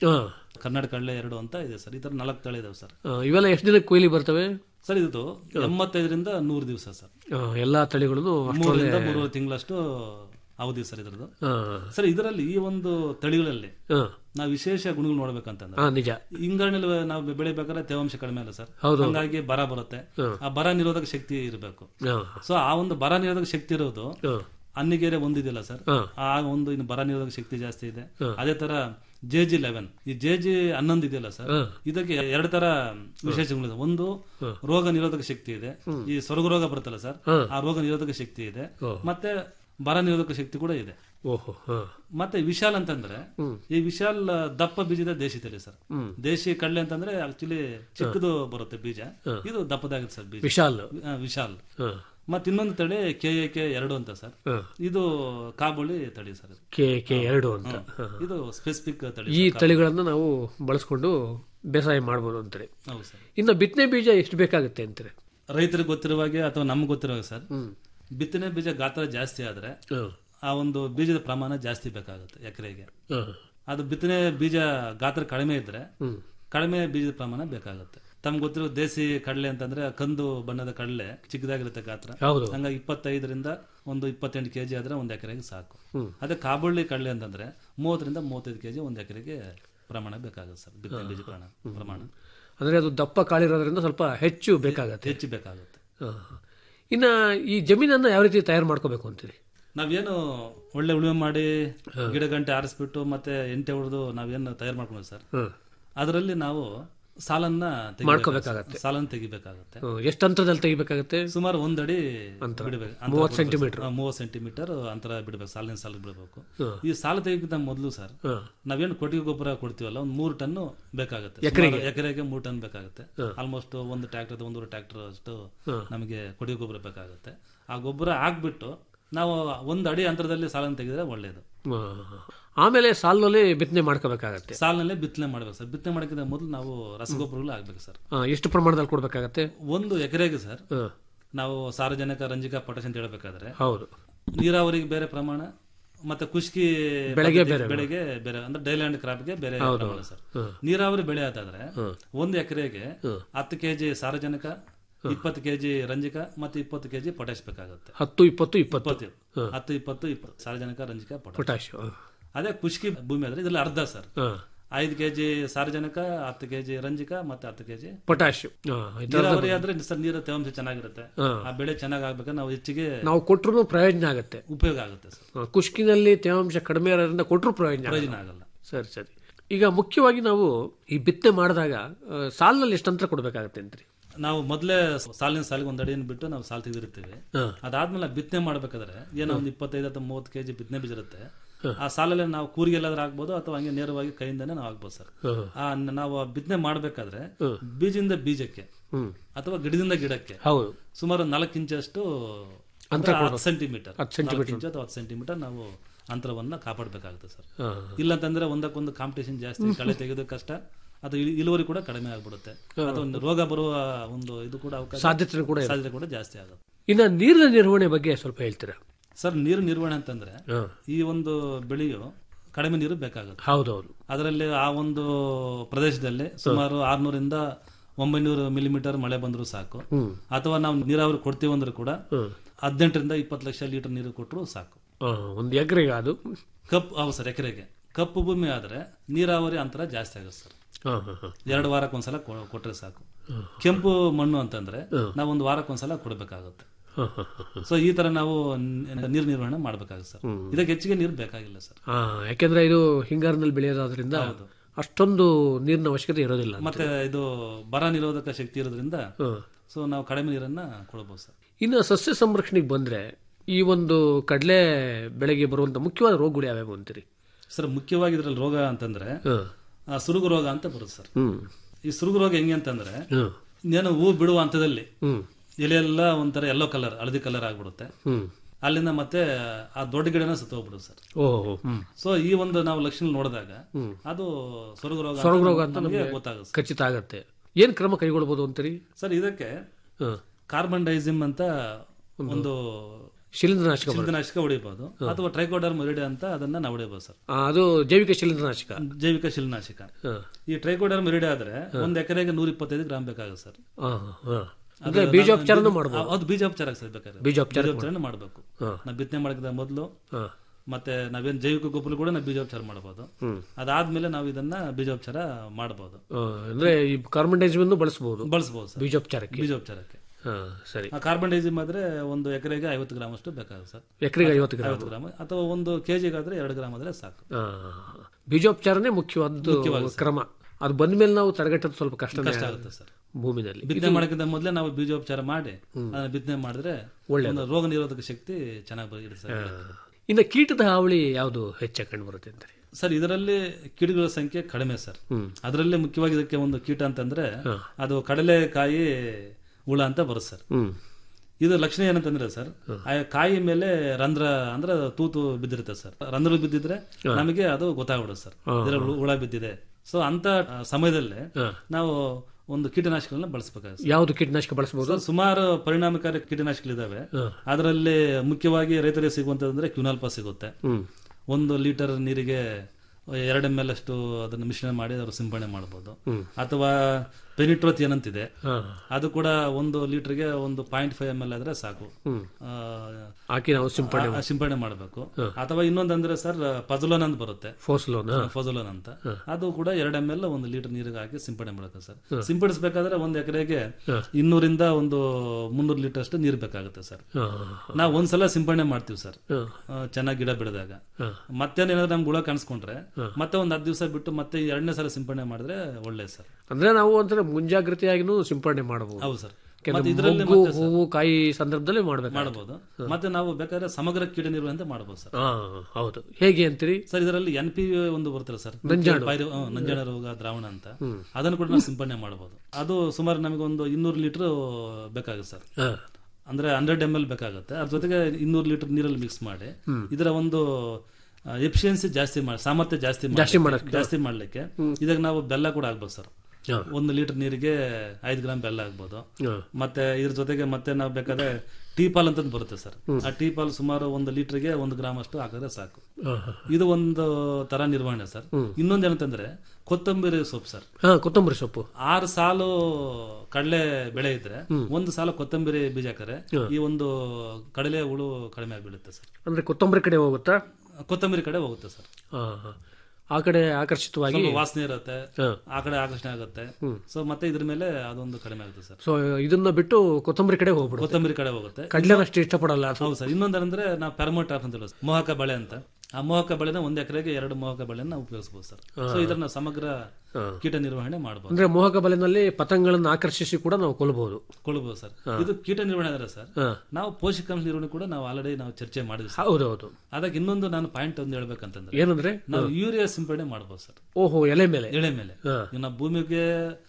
ಕನ್ನಡ ಕಳ್ಳೆ ಎರಡು ಅಂತ ಇದೆ ಸರ್ ಈ ತರ ನಾಲ್ಕು ತಳಿ ಇದಾವೆ ಸರ್ ಹ, ಇವೆಲ್ಲ ಎಷ್ಟು ದಿನಕ್ಕೆ ಕೊಯ್ಲಿ ಬರ್ತವೆ ಸರ್ ಇದು ಎಂಬತ್ತೈದರಿಂದ ನೂರು ದಿವಸ ಸರ್ ಹ, ಎಲ್ಲಾ ತಳಿಗಳನ್ನು ಮೂರರಿಂದ ಮೂರುವರೆ ತಿಂಗಳಷ್ಟು ಅವಧಿ ಸರ್ ಇದ್ರದ್ದು ಸರ್ ಇದರಲ್ಲಿ ಈ ಒಂದು ತಳಿಗಳಲ್ಲಿ ನಾವು ವಿಶೇಷ ಗುಣಗಳು ನೋಡ್ಬೇಕಂತಂದ್ರೆ ಹಾ, ನಿಜ. ಹಿಂಗಾರಿನಲ್ಲಿ ನಾವು ಬೆಳಿಬೇಕಾದ್ರೆ ತೇವಾಂಶ ಕಡಿಮೆ ಅಲ್ಲ ಸರ್ ಹೌದು. ಹಂಗಾಗಿ ಬರ ಬರುತ್ತೆ ಆ ಬರ ನಿರೋಧಕ ಶಕ್ತಿ ಇರಬೇಕು ಹ. ಸೊ ಆ ಒಂದು ಬರ ನಿರೋಧಕ ಶಕ್ತಿ ಇರೋದು ಅನ್ನಿಗೆರೆ ಒಂದಿದೆಯಲ್ಲ ಸರ್ ಹಾ. ಆ ಒಂದು ಇನ್ನು ಬರ ನಿರೋಧಕ ಶಕ್ತಿ ಜಾಸ್ತಿ ಇದೆ ಹಾ. ಅದೇ ತರ ಜೆ ಜಿ ಲೆವೆನ್ ಈ ಜೆ ಜಿ ಹನ್ನೊಂದು ಇದೆಯಲ್ಲ ಸರ್ ಹಾ. ಇದಕ್ಕೆ ಎರಡು ತರ ವಿಶೇಷಗಳಿದೆ ಒಂದು ರೋಗ ನಿರೋಧಕ ಶಕ್ತಿ ಇದೆ ಈ ಸ್ವರ್ಗ ರೋಗ ಬರುತ್ತಲ್ಲ ಸರ್ ಹಾ. ಆ ರೋಗ ನಿರೋಧಕ ಶಕ್ತಿ ಇದೆ ಓ. ಮತ್ತೆ ಬರ ನಿರೋಧಕ ಶಕ್ತಿ ಕೂಡ ಇದೆ ಓಹೋ ಹಾ ಮತ್ತೆ ವಿಶಾಲ್ ಅಂತಂದ್ರೆ ಈ ವಿಶಾಲ್ ದಪ್ಪ ಬೀಜದ ದೇಶಿ ತಳಿ ಸರ್ ದೇಶಿ ಕಡಲೆ ಅಂತಂದ್ರೆ ಆಕ್ಚುಲಿ ಚಿಕ್ಕದು ಬರುತ್ತೆ ಬೀಜ ಇದು ದಪ್ಪದಾಗುತ್ತೆ ಸರ್ ಬೀಜ ವಿಶಾಲ್ ಆ, ವಿಶಾಲ್ ಹಾ ಮತ್ತೆ ಇನ್ನೊಂದು ತಳಿ ಕೆ ಎ ಕೆ ಎರಡು ಅಂತ ಸರ್ ಹಾ. ಇದು ಕಾಬುಳಿ ತಳಿ ಸರ್ ಇದು. ಕೆ ಕೆ ಎರಡು ಅಂತ ಹ್ಮ್. ಹಾ. ಇದು ಸ್ಪೆಸಿಫಿಕ್ ತಳಿ ಈ ಸರ್, ತಳಿಗಳನ್ನು ನಾವು ಬಳಸ್ಕೊಂಡು ಬೇಸಾಯ ಮಾಡ್ಬೋದು ಅಂತಾರೆ ಹೌದು ಸರ್ ಇನ್ನು ಬಿತ್ತನೆ ಬೀಜ ಎಷ್ಟು ಬೇಕಾಗುತ್ತೆ ಅಂತಾರೆ ರೈತರಿಗೆ ಗೊತ್ತಿರುವ ಹಾಗೆ ಅಥವಾ ನಮ್ಗೆ ಗೊತ್ತಿರುವ ಹಾಗೆ ಸರ್ ಬಿತ್ತನೆ ಬೀಜ ಗಾತ್ರ ಜಾಸ್ತಿ ಆದ್ರೆ ಹ್ಮ್. ಆ ಒಂದು ಬೀಜದ ಪ್ರಮಾಣ ಜಾಸ್ತಿ ಬೇಕಾಗುತ್ತೆ ಎಕರೆಗೆ ಹಾ. ಅದು ಬಿತ್ತನೆ ಬೀಜ ಗಾತ್ರ ಕಡಿಮೆ ಇದ್ರೆ ಹ್ಮ್. ಕಡಿಮೆ ಬೀಜದ ಪ್ರಮಾಣ ಬೇಕಾಗುತ್ತೆ ತಮ್ಗೆ ಗೊತ್ತಿರೋ ದೇಸಿ ಕಡಲೆ ಅಂತಂದ್ರೆ ಕಂದು ಬಣ್ಣದ ಕಡಲೆ ಚಿಕ್ಕದಾಗಿರುತ್ತೆ ಗಾತ್ರ ಹೌದು. ಹಂಗಾಗಿ ಇಪ್ಪತ್ತೈದರಿಂದ ಒಂದು ಇಪ್ಪತ್ತೆಂಟು ಕೆಜಿ ಆದ್ರೆ ಒಂದು ಎಕರೆಗೆ ಸಾಕು ಹ್ಮ್. ಅದೇ ಕಾಬುಳ್ಳಿ ಕಡಲೆ ಅಂತಂದ್ರೆ ಮೂವತ್ತರಿಂದ ಮೂವತ್ತೈದು ಕೆಜಿ ಒಂದು ಎಕರೆಗೆ ಪ್ರಮಾಣ ಬೇಕಾಗುತ್ತೆ ಸರ್ ಬಿತ್ತನೆ ಬೀಜ ಪ್ರಮಾಣ ಪ್ರಮಾಣ ಅಂದ್ರೆ ಅದು ದಪ್ಪ ಕಾಳಿರೋದ್ರಿಂದ ಸ್ವಲ್ಪ ಹೆಚ್ಚು ಬೇಕಾಗತ್ತೆ ಹೆಚ್ಚು ಬೇಕಾಗುತ್ತೆ ಹಾ. ಇನ್ನ ಈ ಜಮೀನನ್ನ ಯಾವ ರೀತಿ ತಯಾರು ಮಾಡ್ಕೋಬೇಕು ಅಂತೀರಿ ನಾವೇನು ಒಳ್ಳೆ ಉಳುಮೆ ಮಾಡಿ ಗಿಡ ಗಂಟೆ ಆರಿಸ್ಬಿಟ್ಟು ಮತ್ತೆ ಎಂಟೆ ಹೊಡೆದು ನಾವೇನು ತಯಾರು ಮಾಡ್ಕೊಂಡ್ವಿ ಸರ್ ಹ್ಮ್. ಅದರಲ್ಲಿ ನಾವು ಸಾಲನ್ನ ತೆಗಿಬೇಕಾಗುತ್ತೆ. ಮಾಡ್ಕೋಬೇಕಾಗತ್ತೆ. ಸಾಲನ್ನ ತೆಗಿಬೇಕಾಗುತ್ತೆ ಹ್ಮ್. ಎಷ್ಟು ಅಂತರದಲ್ಲಿ ತೆಗಿಬೇಕಾಗತ್ತೆ ಸುಮಾರು ಒಂದಡಿ ಅಂತರ. ಬಿಡಬೇಕು ಮೂವತ್ತು ಸೆಂಟಿಮೀಟರ್. ಮೂವತ್ತು ಸೆಂಟಿಮೀಟರ್ ಅಂತರ ಬಿಡಬೇಕು ಸಾಲಿನ ಸಾಲ ಬಿಡಬೇಕು ಹ್ಮ್. ಈ ಸಾಲ ತೆಗಿಕ್ಕಿಂತ ಮೊದಲು ಸರ್ ಹ್ಮ್. ನಾವೇನು ಕೊಟ್ಟಿಗೆ ಗೊಬ್ಬರ ಕೊಡ್ತೀವಲ್ಲ ಒಂದು ಮೂರು ಟನ್ ಬೇಕಾಗುತ್ತೆ ಎಕರೆಗೆ? ಸುಮಾರು ಎಕರೆಗೆ ಮೂರು ಟನ್ ಬೇಕಾಗುತ್ತೆ ಹ್ಮ್. ಆಲ್ಮೋಸ್ಟ್ ಒಂದು ಟ್ರ್ಯಾಕ್ಟರ್ ಒಂದೂವರೆ ಟ್ರ್ಯಾಕ್ಟರ್ ಅಷ್ಟು ಹ್ಮ್. ನಮಗೆ ಕೊಟ್ಟಿಗೆ ಗೊಬ್ಬರ ಬೇಕಾಗುತ್ತೆ ಆ ಗೊಬ್ಬರ ಹಾಕ್ಬಿಟ್ಟು ನಾವು ಒಂದು ಅಡಿ ಅಂತರದಲ್ಲಿ ಸಾಲನ್ನು ತೆಗೆದ್ರೆ ಒಳ್ಳೆಯದು ಹಾ. ಆಮೇಲೆ ಸಾಲಿನಲ್ಲಿ ಬಿತ್ತನೆ ಮಾಡ್ಕೋಬೇಕಾಗತ್ತೆ ಸಾಲಿನಲ್ಲೇ ಬಿತ್ತನೆ ಮಾಡ್ಬೇಕು ಸರ್ ಬಿತ್ತನೆ ಮಾಡೋಕ್ಕಿಂತ ಮೊದಲು ನಾವು ರಸಗೊಬ್ಬರಗಳು ಹಾಕ್ಬೇಕು ಸರ್ ಹಾ, ಎಷ್ಟು ಪ್ರಮಾಣದಲ್ಲಿ ಕೊಡ್ಬೇಕಾಗತ್ತೆ ಒಂದು ಎಕರೆಗೆ ಸರ್ ಹ್ಮ್. ನಾವು ಸಾರಜನಕ ರಂಜಿಕ ಪೊಟ್ಯಾಶ್ ಅಂತ ಹೇಳ್ಬೇಕಾದ್ರೆ ಹೌದು ನೀರಾವರಿಗೆ ಬೇರೆ ಪ್ರಮಾಣ ಮತ್ತೆ ಕುಷ್ಕಿ ಬೆಳೆಗೆ ಪದ್ಧತಿ- ಬೇರೆ ಬೆಳೆಗೆ ಬೇರೆ ಅಂದ್ರೆ ಡೈಲ್ಯಾಂಡ್ ಕ್ರಾಪ್ಗೆ ಬೇರೆ ಹೌದು, ಪ್ರಮಾಣ ಹೌದು. ಸರ್ ಹ್ಮ್. ನೀರಾವರಿ ಬೆಳೆ ಆತಾದ್ರೆ ಹ್ಮ್. ಒಂದು ಎಕರೆಗೆ ಹತ್ತು ಕೆಜಿ ಸಾರಜನಕ ಇಪ್ಪತ್ತು ಕೆಜಿ ರಂಜಿಕ ಮತ್ತೆ ಇಪ್ಪತ್ತು ಕೆಜಿ ಪೊಟ್ಯಾಶ್ ಬೇಕಾಗುತ್ತೆ ಹತ್ತು ಇಪ್ಪತ್ತು ಇಪ್ಪತ್ತು ಇಪ್ಪತ್ತು ಹತ್ತು ಇಪ್ಪತ್ತು ಇಪ್ಪತ್ತು ಸಾರಜನಕ ರಂಜಿಕ ಪೊಟ್ಯಾಶ್ ಪೊಟ್ಯಾಶ್ ಹಾ. ಅದೇ ಕುಷ್ಕಿ ಭೂಮಿ ಆದ್ರೆ ಇದ್ರಲ್ಲಿ ಅರ್ಧ ಸರ್ ಹಾ. ಐದು ಕೆಜಿ ಸಾರಜನಕ ಹತ್ತು ಕೆಜಿ ರಂಜಿಕ ಮತ್ತೆ ಹತ್ತು ಕೆಜಿ ಪೊಟ್ಯಾಶ್ ಹಾ, ಈ ಥರದ ನೀರಾವರಿ ಆದ್ರೆ ಸರ್ ನೀರು ತೇವಾಂಶ ಚೆನ್ನಾಗಿರುತ್ತೆ ಹಾ. ಆ ಬೆಳೆ ಚೆನ್ನಾಗಿ ಆಗ್ಬೇಕಾದ್ರೆ ನಾವು ಹೆಚ್ಚಿಗೆ ನಾವು ಕೊಟ್ಟರು ಪ್ರಯೋಜನ ಆಗುತ್ತೆ ಉಪಯೋಗ ಆಗುತ್ತೆ ಸರ್ ಹಾ, ಕುಷ್ಕಿನಲ್ಲಿ ತೇವಾಂಶ ಕಡಿಮೆ ಇರೋದ್ರಿಂದ ಕೊಟ್ಟರು ಪ್ರಯೋಜನ ಪ್ರಯೋಜನ ಆಗಲ್ಲ. ಆಗಲ್ಲ ಸರಿ ಸರಿ ಈಗ ಮುಖ್ಯವಾಗಿ ನಾವು ಈ ಬಿತ್ತನೆ ಮಾಡಿದಾಗ ಆ, ಸಾಲಿನಲ್ಲಿ ಎಷ್ಟು ಅಂತರ ಕೊಡಬೇಕಾಗತ್ತೆ ಅಂತ್ರಿ ನಾವು ಮೊದಲೇ ಸಾಲಿನ ಸಾಲಿಗೆ ಒಂದು ಅಡಿಯನ್ನು ಬಿಟ್ಟು ನಾವು ಸಾಲು ತೆಗೆದಿರ್ತೀವಿ ಹಾ. ಅದಾದ್ಮೇಲೆ ಬಿತ್ತನೆ ಮಾಡ್ಬೇಕಾದ್ರೆ ಏನೋ ಒಂದು ಇಪ್ಪತ್ತೈದು ಅಥವಾ ಮೂವತ್ತು ಕೆಜಿ ಬಿತ್ತನೆ ಬೀಜ ಇರುತ್ತೆ ಆ ಸಾಲಲ್ಲಿ ನಾವು ಕೂರಿಗೆ ಎಲ್ಲಾದ್ರೂ ಹಾಕ್ಬೋದು ಅಥವಾ ಹಂಗೆ ನೇರವಾಗಿ ಕೈಯಿಂದಾನೆ ನಾವು ಹಾಕ್ಬೋದು ಸರ್ ಹಾ. ಆ ನ- ನಾವು ಆ ಬಿತ್ತನೆ ಮಾಡ್ಬೇಕಾದ್ರೆ ಬೀಜದಿಂದ ಬೀಜಕ್ಕೆ ಹ್ಮ್. ಅಥವಾ ಗಿಡದಿಂದ ಗಿಡಕ್ಕೆ ಹೌದು ಸುಮಾರು ನಾಲ್ಕು ಇಂಚಷ್ಟು ಅಂತರ ಅಂದ್ರೆ ಹತ್ತು ಕೊಡ್ಬೇಕು. ಸೆಂಟಿಮೀಟರ್ ಹತ್ತು ಸೆಂಟಿಮೀಟರ್. ನಾಲ್ಕು ಇಂಚು ಅಥವಾ ಹತ್ತು ಸೆಂಟಿಮೀಟರ್ ನಾವು ಅಂತರವನ್ನ ಕಾಪಾಡಬೇಕಾಗುತ್ತೆ ಸರ್ ಹಾ. ಇಲ್ಲಂತಂದ್ರೆ ಒಂದಕ್ಕೊಂದು ಕಾಂಪಿಟೇಷನ್ ಜಾಸ್ತಿ ಕಳೆ ತೆಗೆದು ಕಷ್ಟ ಅದು ಇಳಿ- ಇಳುವರಿ ಕೂಡ ಕಡಿಮೆ ಆಗ್ಬಿಡುತ್ತೆ ಅಥವಾ ಒಂದು ರೋಗ ಬರುವ ಒಂದು ಇದು ಕೂಡ ಅವಕಾಶ ಸಾಧ್ಯತೆ ಕೂಡ ಇರುತ್ತೆ. ಸಾಧ್ಯತೆ ಕೂಡ ಜಾಸ್ತಿ ಆಗುತ್ತೆ ಇನ್ನು ನೀರಿನ ನಿರ್ವಹಣೆ ಬಗ್ಗೆ ಸ್ವಲ್ಪ ಹೇಳ್ತೀರಾ ಸರ್ ನೀರು ನಿರ್ವಹಣೆ ಅಂತಂದ್ರೆ ಹಾ. ಈ ಒಂದು ಬೆಳೆಯು ಕಡಿಮೆ ನೀರು ಬೇಕಾಗುತ್ತೆ ಹೌದೌದು ಅದರಲ್ಲಿ ಆ ಒಂದು ಪ್ರದೇಶದಲ್ಲಿ ಸುಮಾರು ಆರ್ನೂರಿಂದ ಒಂಬೈನೂರು ಮಿಲಿಮೀಟರ್ ಮಳೆ ಬಂದರೂ ಸಾಕು ಹ್ಮ್. ಅಥವಾ ನಾವು ನೀರಾವರಿ ಕೊಡ್ತೀವಿ ಅಂದ್ರೆ ಕೂಡ ಹದಿನೆಂಟರಿಂದ ಇಪ್ಪತ್ತು ಲಕ್ಷ ಲೀಟರ್ ನೀರು ಕೊಟ್ಟರು ಸಾಕು ಆ, ಒಂದು ಎಕರೆಗೆ ಅದು ಕಪ್ಪು ಹೌದು ಸರ್ ಎಕರೆಗೆ ಕಪ್ಪು ಭೂಮಿ ಆದ್ರೆ ನೀರಾವರಿ ಅಂತರ ಜಾಸ್ತಿ ಆಗುತ್ತೆ ಸರ್ ಹಾ, ಹಾ, ಹಾ. ಎರಡು ವಾರಕ್ಕೊಂದ್ಸಲ ಕೊ- ಕೊಟ್ರೆ ಸಾಕು ಕೆಂಪು ಮಣ್ಣು ಅಂತಂದ್ರೆ ನಾವು ಒಂದು ವಾರಕ್ಕೊಂದ್ಸಲ ಕೊಡಬೇಕಾಗುತ್ತೆ ಹಾ, ಹಾ, ಹಾ, ಹಾ. ಸೊ ಈ ತರ ನಾವು ನ- ನೀರು ನಿರ್ವಹಣೆ ಮಾಡ್ಬೇಕಾಗುತ್ತೆ ಸರ್ ಇದಕ್ಕೆ ಹೆಚ್ಚಿಗೆ ನೀರು ಬೇಕಾಗಿಲ್ಲ ಸರ್ ಆ, ಯಾಕೆಂದ್ರೆ ಇದು ಹಿಂಗಾರಿನಲ್ಲಿ ಬೆಳೆಯೋದಾದ್ರಿಂದ ಅಷ್ಟೊಂದು ನೀರಿನ ಅವಶ್ಯಕತೆ ಇರೋದಿಲ್ಲ ಅಂತ. ಮತ್ತೆ ಇದು ಬರ ನಿರೋಧಕ ಶಕ್ತಿ ಇರೋದ್ರಿಂದ ಹಾ. ಸೊ ನಾವು ಕಡಿಮೆ ನೀರನ್ನ ಕೊಡಬಹುದು ಸರ್ ಇನ್ನು ಸಸ್ಯ ಸಂರಕ್ಷಣೆಗೆ ಬಂದ್ರೆ ಈ ಒಂದು ಕಡಲೆ ಬೆಳೆಗೆ ಬರುವಂತ ಮುಖ್ಯವಾದ ರೋಗಗಳು ಯಾವ್ಯಾವು ಅಂತೀರಿ ಸರ್ ಮುಖ್ಯವಾಗಿ ಇದ್ರಲ್ಲಿ ರೋಗ ಅಂತಂದ್ರೆ ಹಾ. ಆ, ಸುರುಗು ರೋಗ ಅಂತ ಬರುತ್ತೆ ಸರ್ ಹ್ಮ್ ಈ ಸುರುಗು ರೋಗ ಹೆಂಗೆ ಅಂತಂದ್ರೆ ಹ್ಮ್. ಏನು ಹೂ ಬಿಡುವ ಹಂತದಲ್ಲಿ ಹ್ಮ್ ಎಲೆ ಎಲ್ಲ ಒಂಥರ ಯೆಲ್ಲೋ ಕಲರ್ ಹಳದಿ ಕಲರ್ ಆಗ್ಬಿಡುತ್ತೆ ಹ್ಮ್ ಅಲ್ಲಿಂದ ಮತ್ತೆ ಆ ದೊಡ್ಡ ಗಿಡನ ಸತ್ತೋಗ್ಬಿಡುತ್ತೆ ಸರ್ ಓಹೋ ಹ್ಮ್ ಸೊ ಈ ಒಂದು ನಾವು ಲಕ್ಷಣ ನೋಡಿದಾಗ ಅದು ಸ್ವರ್ಗ ರೋಗ ಸ್ವರ್ಗ ರೋಗ ಅಂತ ನಮಗೆ ನಮಗೆ ಗೊತ್ತಾಗುತ್ತೆ ಖಚಿತ ಆಗತ್ತೆ ಏನ್ ಕ್ರಮ ಕೈಗೊಳ್ಬಹುದು ಅಂತೀರಿ ಸರ್ ಇದಕ್ಕೆ ಹಾ. ಕಾರ್ಬನ್ ಡೈಸಿಮ್ ಅಂತ ಒಂದು ಶಿಲೀಂಧ್ರನಾಶಕ ಬರುತ್ತೆ. ಶಿಲೀಂಧ್ರನಾಶಕ ಹೊಡಿಬಹುದು ಅಥವಾ ಟ್ರೈಕೋಡರ್ ಮುರಿಡೆ ಅಂತ ಅದನ್ನ ನಾವು ಹೊಡಿಬಹುದು ಸರ್ ಆ, ಅದು ಜೈವಿಕ ಶಿಲೀಂಧ್ರನಾಶಕ ಜೈವಿಕ ಶಿಲೀನಾಶಕ ಹಾ. ಈ ಟ್ರೈಕೋಡರ್ ಮುರಿಡೆ ಆದ್ರೆ ಒಂದ್ ಎಕರೆಗೆ ನೂರ ಇಪ್ಪತ್ತೈದು ಗ್ರಾಮ್ ಬೇಕಾಗುತ್ತೆ ಸರ್ ಆ, ಹಾ. ಅಂದ್ರೆ ಬೀಜೋಪಚಾರನೂ ಮಾಡಬಹುದು ಅದು ಬೀಜೋಪಚಾರ ಸರ್ ಬೇಕಾದ್ರೆ ಬೀಜೋಪಚಾರ ಬೀಜೋಪಚಾರನೂ ಮಾಡಬೇಕು ಹಾ. ನಾವು ಬಿತ್ತನೆ ಮಾಡಿದ ಮೊದಲು ಹಾ. ಮತ್ತೆ ನಾವೇನ್ ಜೈವಿಕ ಗೊಬ್ಬರ ಕೂಡ ನಾವು ಬೀಜೋಪಚಾರ ಮಾಡಬಹುದು ಹ್ಮ್. ಅದಾದ್ಮೇಲೆ ನಾವು ಇದನ್ನ ಬೀಜೋಪಚಾರ ಮಾಡಬಹುದು ಆ, ಅಂದ್ರೆ ಈ ಕಾರ್ಬನ್ ಡೈಸಿಮ್ ಬಳಸಬಹುದು ಬಳಸಬಹುದು ಸರ್ ಬೀಜೋಪಚಾರಕ್ಕೆ ಬೀಜೋಪಚಾರಕ್ಕೆ ಹಾ, ಸರಿ ಆ ಕಾರ್ಬನ್ ಡೈಸಿಮ್ ಆದ್ರೆ ಒಂದು ಎಕರೆಗೆ ಐವತ್ತು ಗ್ರಾಮ್ ಅಷ್ಟು ಬೇಕಾಗುತ್ತೆ ಸರ್ ಎಕರೆಗೆ ಐವತ್ತು ಗ್ರಾಮ್ ಐವತ್ತು ಗ್ರಾಮ್ ಅಥವಾ ಒಂದು ಕೆಜಿಗಾದ್ರೆ ಎರಡು ಗ್ರಾಮ್ ಆದ್ರೆ ಸಾಕು ಆ, ಬೀಜೋಪಚಾರನೇ ಮುಖ್ಯವಾದ ಮುಖ್ಯವಾದ ಸರ್. ಕ್ರಮ ಅದು ಬಂದ ಮೇಲೆ ನಾವು ತಡೆಗಟ್ಟೋದು ಸ್ವಲ್ಪ ಕಷ್ಟ ಕಷ್ಟ ಆಗುತ್ತೆ ಸರ್ ಭೂಮಿನಲ್ಲಿ ಬಿತ್ತನೆ ಮಾಡೋಕ್ಕಿಂತ ಮೊದಲೇ ನಾವು ಬೀಜೋಪಚಾರ ಮಾಡಿ ಅದನ್ನ ಬಿತ್ತನೆ ಮಾಡಿದ್ರೆ ಒಳ್ಳೆದು. ಒಂದು ರೋಗ ನಿರೋಧಕ ಶಕ್ತಿ ಚೆನ್ನಾಗಿ ಬರುತ್ತೆ ಸರ್ ಇನ್ನು ಕೀಟದ ಹಾವಳಿ ಯಾವುದು ಹೆಚ್ಚಾಗಿ ಕಂಡು ಬರುತ್ತೆ ಅಂತಾರೆ ಸರ್ ಇದರಲ್ಲಿ ಕೀಟಗಳ ಸಂಖ್ಯೆ ಕಡಿಮೆ ಸರ್ ಅದರಲ್ಲಿ ಮುಖ್ಯವಾಗಿ ಇದಕ್ಕೆ ಒಂದು ಕೀಟ ಅಂತಂದ್ರೆ ಅದು ಕಡಲೆಕಾಯಿ ಹುಳ ಅಂತ ಬರುತ್ತೆ ಸರ್ ಹ್ಮ್ ಇದು ಲಕ್ಷಣ ಏನಂತಂದ್ರೆ ಸರ್ ಆ ಕಾಯಿ ಮೇಲೆ ರಂಧ್ರ ಅಂದ್ರೆ ತೂತು ಬಿದ್ದಿರುತ್ತೆ ಸರ್ ರಂಧ್ರ ಬಿದ್ದಿದ್ರೆ ನಮಗೆ ಅದು ಗೊತ್ತಾಗ್ಬಿಡುತ್ತೆ ಸರ್ ಇದರಲ್ಲಿ ಹುಳ ಬಿದ್ದಿದೆ ಸೊ ಅಂತ ಆ, ಸಮಯದಲ್ಲೇ ನಾವು ಒಂದು ಕೀಟನಾಶಕಗಳನ್ನ ಬಳಸಬೇಕಾಗುತ್ತೆ ಯಾವುದು ಕೀಟನಾಶಕ ಬಳಸಬಹುದು ಸರ್, ಸುಮಾರು ಪರಿಣಾಮಕಾರಿ ಕೀಟನಾಶಕಗಳಿದಾವೆ ಅದರಲ್ಲಿ ಮುಖ್ಯವಾಗಿ ರೈತರಿಗೆ ಸಿಗುವಂತಂದ್ರೆ ಕ್ಯುನಾಲ್ಪಾ ಸಿಗುತ್ತೆ ಒಂದು ಲೀಟರ್ ನೀರಿಗೆ ಎರಡು ಎಮ್ ಎಲ್ ಅಷ್ಟು ಅದನ್ನು ಮಿಶ್ರಣ ಮಾಡಿ ಅವರು ಸಿಂಪಡಣೆ ಮಾಡಬಹುದು ಅಥವಾ ಪೆನಿಟ್ರೋತ್ ಏನಂತಿದೆ ಅದು ಕೂಡ ಒಂದು ಲೀಟರ್ಗೆ ಒಂದು ಪಾಯಿಂಟ್ ಫೈವ್ ಎಮ್ ಎಲ್ ಆದ್ರೆ ಸಾಕು ಆ, ಹಾಕಿ ನಾವು ಸಿಂಪಡಣೆ ಆ, ಸಿಂಪಡಣೆ ಮಾಡಬೇಕು ಅಥವಾ ಇನ್ನೊಂದಂದ್ರೆ ಸರ್ ಪಜಲೋನ್ ಅಂತ ಬರುತ್ತೆ ಫೋಸ್ಲೋನ್ ಫಜಲೋನ್ ಅಂತ ಅದು ಕೂಡ ಎರಡು ಎಮ್ ಎಲ್ ಒಂದು ಲೀಟರ್ ನೀರಿಗೆ ಹಾಕಿ ಸಿಂಪಡಣೆ ಮಾಡಬೇಕು ಸರ್ ಸಿಂಪಡಿಸಬೇಕಾದ್ರೆ ಒಂದು ಎಕರೆಗೆ ಇನ್ನೂರಿಂದ ಒಂದು ಮುನ್ನೂರು ಲೀಟರ್ ಅಷ್ಟು ನೀರು ಬೇಕಾಗುತ್ತೆ ಸರ್ ನಾವು ಒಂದ್ಸಲ ಸಿಂಪಡಣೆ ಮಾಡ್ತೀವಿ ಸರ್ ಆ, ಚೆನ್ನಾಗಿ ಗಿಡ ಬೆಳೆದಾಗ ಮತ್ತೆ ಏನಾದ್ರು ನಮ್ಗೆ ಹುಳ ಕಾಣಿಸ್ಕೊಂಡ್ರೆ ಮತ್ತೆ ಒಂದು ಹತ್ತು ದಿವಸ ಬಿಟ್ಟು ಮತ್ತೆ ಎರಡನೇ ಸಲ ಸಿಂಪಡಣೆ ಮಾಡಿದ್ರೆ ಒಳ್ಳೆ ಸರ್ ಅಂದ್ರೆ ನಾವು ಒಂಥರ ಮುಂಜಾಗ್ರತೆಯಾಗಿನೂ ಸಿಂಪಡಣೆ ಮಾಡಬಹುದು ಹೌದು ಸರ್ ಕೆಲವು ಮತ್ತೆ ಇದರಲ್ಲಿ ಮೊಗ್ಗು, ಮತ್ತೆ ಸರ್- ಹೂವು ಕಾಯಿ ಸಂದರ್ಭದಲ್ಲಿ ಮಾಡಬೇಕು ಮಾಡಬಹುದು ಮತ್ತೆ ನಾವು ಬೇಕಾದ್ರೆ ಸಮಗ್ರ ಕೀಟ ನಿರ್ವಹಣೆ ಅಂತ ಮಾಡಬಹುದು ಸರ್ ಹಾ ಹೌದು ಹೇಗೆ ಅಂತೀರಿ ಸರ್ ಇದರಲ್ಲಿ ಎನ್ ಪಿ ಒಂದು ಬರ್ತಲ್ಲ ಸರ್ ನಂಜಾಣು. ಪೈರು- ಹ್ಮ್, ನಂಜಾಣ ರೋಗ ದ್ರಾವಣ ಅಂತ ಅದನ್ನು ಕೂಡ ನಾವು ಸಿಂಪಡಣೆ ಮಾಡಬಹುದು ಅದು ಸುಮಾರು ನಮಗೆ ಒಂದು ಇನ್ನೂರು ಲೀಟರ್ ಬೇಕಾಗುತ್ತೆ ಸರ್ ಹಾ. ಅಂದ್ರೆ ಹಂಡ್ರೆಡ್ ಎಮ್ ಎಲ್ ಬೇಕಾಗುತ್ತೆ ಅದ್ರ ಜೊತೆಗೆ ಇನ್ನೂರು ಲೀಟರ್ ನೀರಲ್ಲಿ ಮಿಕ್ಸ್ ಮಾಡಿ ಇದರ ಒಂದು ಎಫಿಷಿಯನ್ಸಿ ಜಾಸ್ತಿ ಮಾಡಿ ಸಾಮರ್ಥ್ಯ ಜಾಸ್ತಿ ಮಾಡಿ- ಜಾಸ್ತಿ ಮಾಡಕ್ಕೆ. ಜಾಸ್ತಿ ಮಾಡ್ಲಿಕ್ಕೆ ಇದಕ್ಕೆ ನಾವು ಬೆಲ್ಲ ಕೂಡ ಆಗ್ಬೋದು ಸರ್ ಹಾ. ಒಂದು ಲೀಟರ್ ನೀರಿಗೆ ಐದು ಗ್ರಾಮ್ ಬೆಲ್ಲ ಆಗ್ಬೋದು ಹಾ. ಮತ್ತೆ ಇದ್ರ ಜೊತೆಗೆ ಮತ್ತೆ ನಾವು ಬೇಕಾದ್ರೆ ಟೀ ಪಾಲ್ ಅಂತ ಬರುತ್ತೆ ಸರ್ ಆ ಟೀ ಪಾಲ್ ಸುಮಾರು ಒಂದು ಲೀಟರ್ಗೆ ಒಂದು ಗ್ರಾಮ್ ಅಷ್ಟು ಹಾಕಿದ್ರೆ ಸಾಕು ಹಾ, ಹಾ. ಇದು ಒಂದು ತರ ನಿರ್ವಹಣೆ ಸರ್ ಇನ್ನೊಂದು ಏನಂತಂದ್ರೆ ಕೊತ್ತಂಬರಿ ಸೊಪ್ಪು ಸರ್ ಹಾ ಕೊತ್ತಂಬರಿ ಸೊಪ್ಪು ಆರು ಸಾಲು ಕಡಲೆ ಬೆಳೆ ಇದ್ರೆ ಒಂದು ಸಾಲ ಕೊತ್ತಂಬರಿ ಬೀಜ ಹಾಕರೆ ಈ ಒಂದು ಕಡಲೆ ಹುಳು ಕಡಿಮೆ ಆಗಿಬಿಡುತ್ತೆ ಸರ್ ಅಂದ್ರೆ ಕೊತ್ತಂಬರಿ ಕಡೆ ಹೋಗುತ್ತಾ ಕೊತ್ತಂಬರಿ ಕಡೆ ಹೋಗುತ್ತೆ ಸರ್ ಹಾ, ಹಾ. ಆ ಕಡೆ ಆಕರ್ಷಿತವಾಗಿ ಸ್ವಲ್ಪ ವಾಸನೆ ಇರುತ್ತೆ ಹಾ. ಆ ಕಡೆ ಆಕರ್ಷಣೆ ಆಗುತ್ತೆ ಸೊ ಮತ್ತೆ ಇದ್ರ ಮೇಲೆ ಅದೊಂದು ಕಡಿಮೆ ಆಗುತ್ತೆ ಸರ್ ಸೊ ಇದನ್ನ ಬಿಟ್ಟು ಕೊತ್ತಂಬರಿ ಕಡೆ ಹೋಗ್ಬಿಡು ಕೊತ್ತಂಬರಿ ಕಡೆ ಹೋಗುತ್ತೆ ಕಡ್ಲೆನ ಅಷ್ಟು ಇಷ್ಟಪಡಲ್ಲ ಅದು. ಹೌದು ಸರ್ ಇನ್ನೊಂದಂದ್ರೆ ನಾವು ಪೆರ್ಮೋಟಾಪ್ ಅಂತ ಹೇಳೋದು ಮೋಹಕ ಬಳೆ ಅಂತ ಆ ಮೋಹಕ ಬಳೆನ ಒಂದ್ ಎಕರೆಗೆ ಎರಡು ಮೋಹಕ ಬಳೆನ ನಾವು ಉಪಯೋಗಿಸಬಹುದು ಸರ್ ಸೊ ಇದನ್ನ ಸಮಗ್ರ ಕೀಟ ನಿರ್ವಹಣೆ ಮಾಡಬಹುದು ಅಂದ್ರೆ ಮೋಹಕ ಬಲೆನಲ್ಲಿ ಪತಂಗಗಳನ್ನು ಆಕರ್ಷಿಸಿ ಕೂಡ ನಾವು ಕೊಲ್ಲಬಹುದು ಕೊಳ್ಬಹುದು ಸರ್ ಇದು ಕೀಟ ನಿರ್ವಹಣೆ ಅಂದ್ರೆ ಸರ್ ಹಾ. ನಾವು ಪೋಷಕಾಂಶ ನಿರ್ವಹಣೆ ಕೂಡ ನಾವು ಆಲ್ರೆಡಿ ನಾವು ಚರ್ಚೆ ಮಾಡಿದ್ವಿ ಸರ್ ಹೌದೌದು ಅದಕ್ಕೆ ಇನ್ನೊಂದು ನಾನು ಪಾಯಿಂಟ್ ಒಂದು ಹೇಳ್ಬೇಕಂತಂದ್ರೆ ಏನಂದ್ರೆ ನಾವು ಯೂರಿಯಾ ಸಿಂಪಡಣೆ ಮಾಡಬಹುದು ಸರ್ ಓಹೋ ಎಲೆ ಮೇಲೆ ಎಳೆ ಮೇಲೆ ಹಾ. ಇನ್ನು ಭೂಮಿಗೆ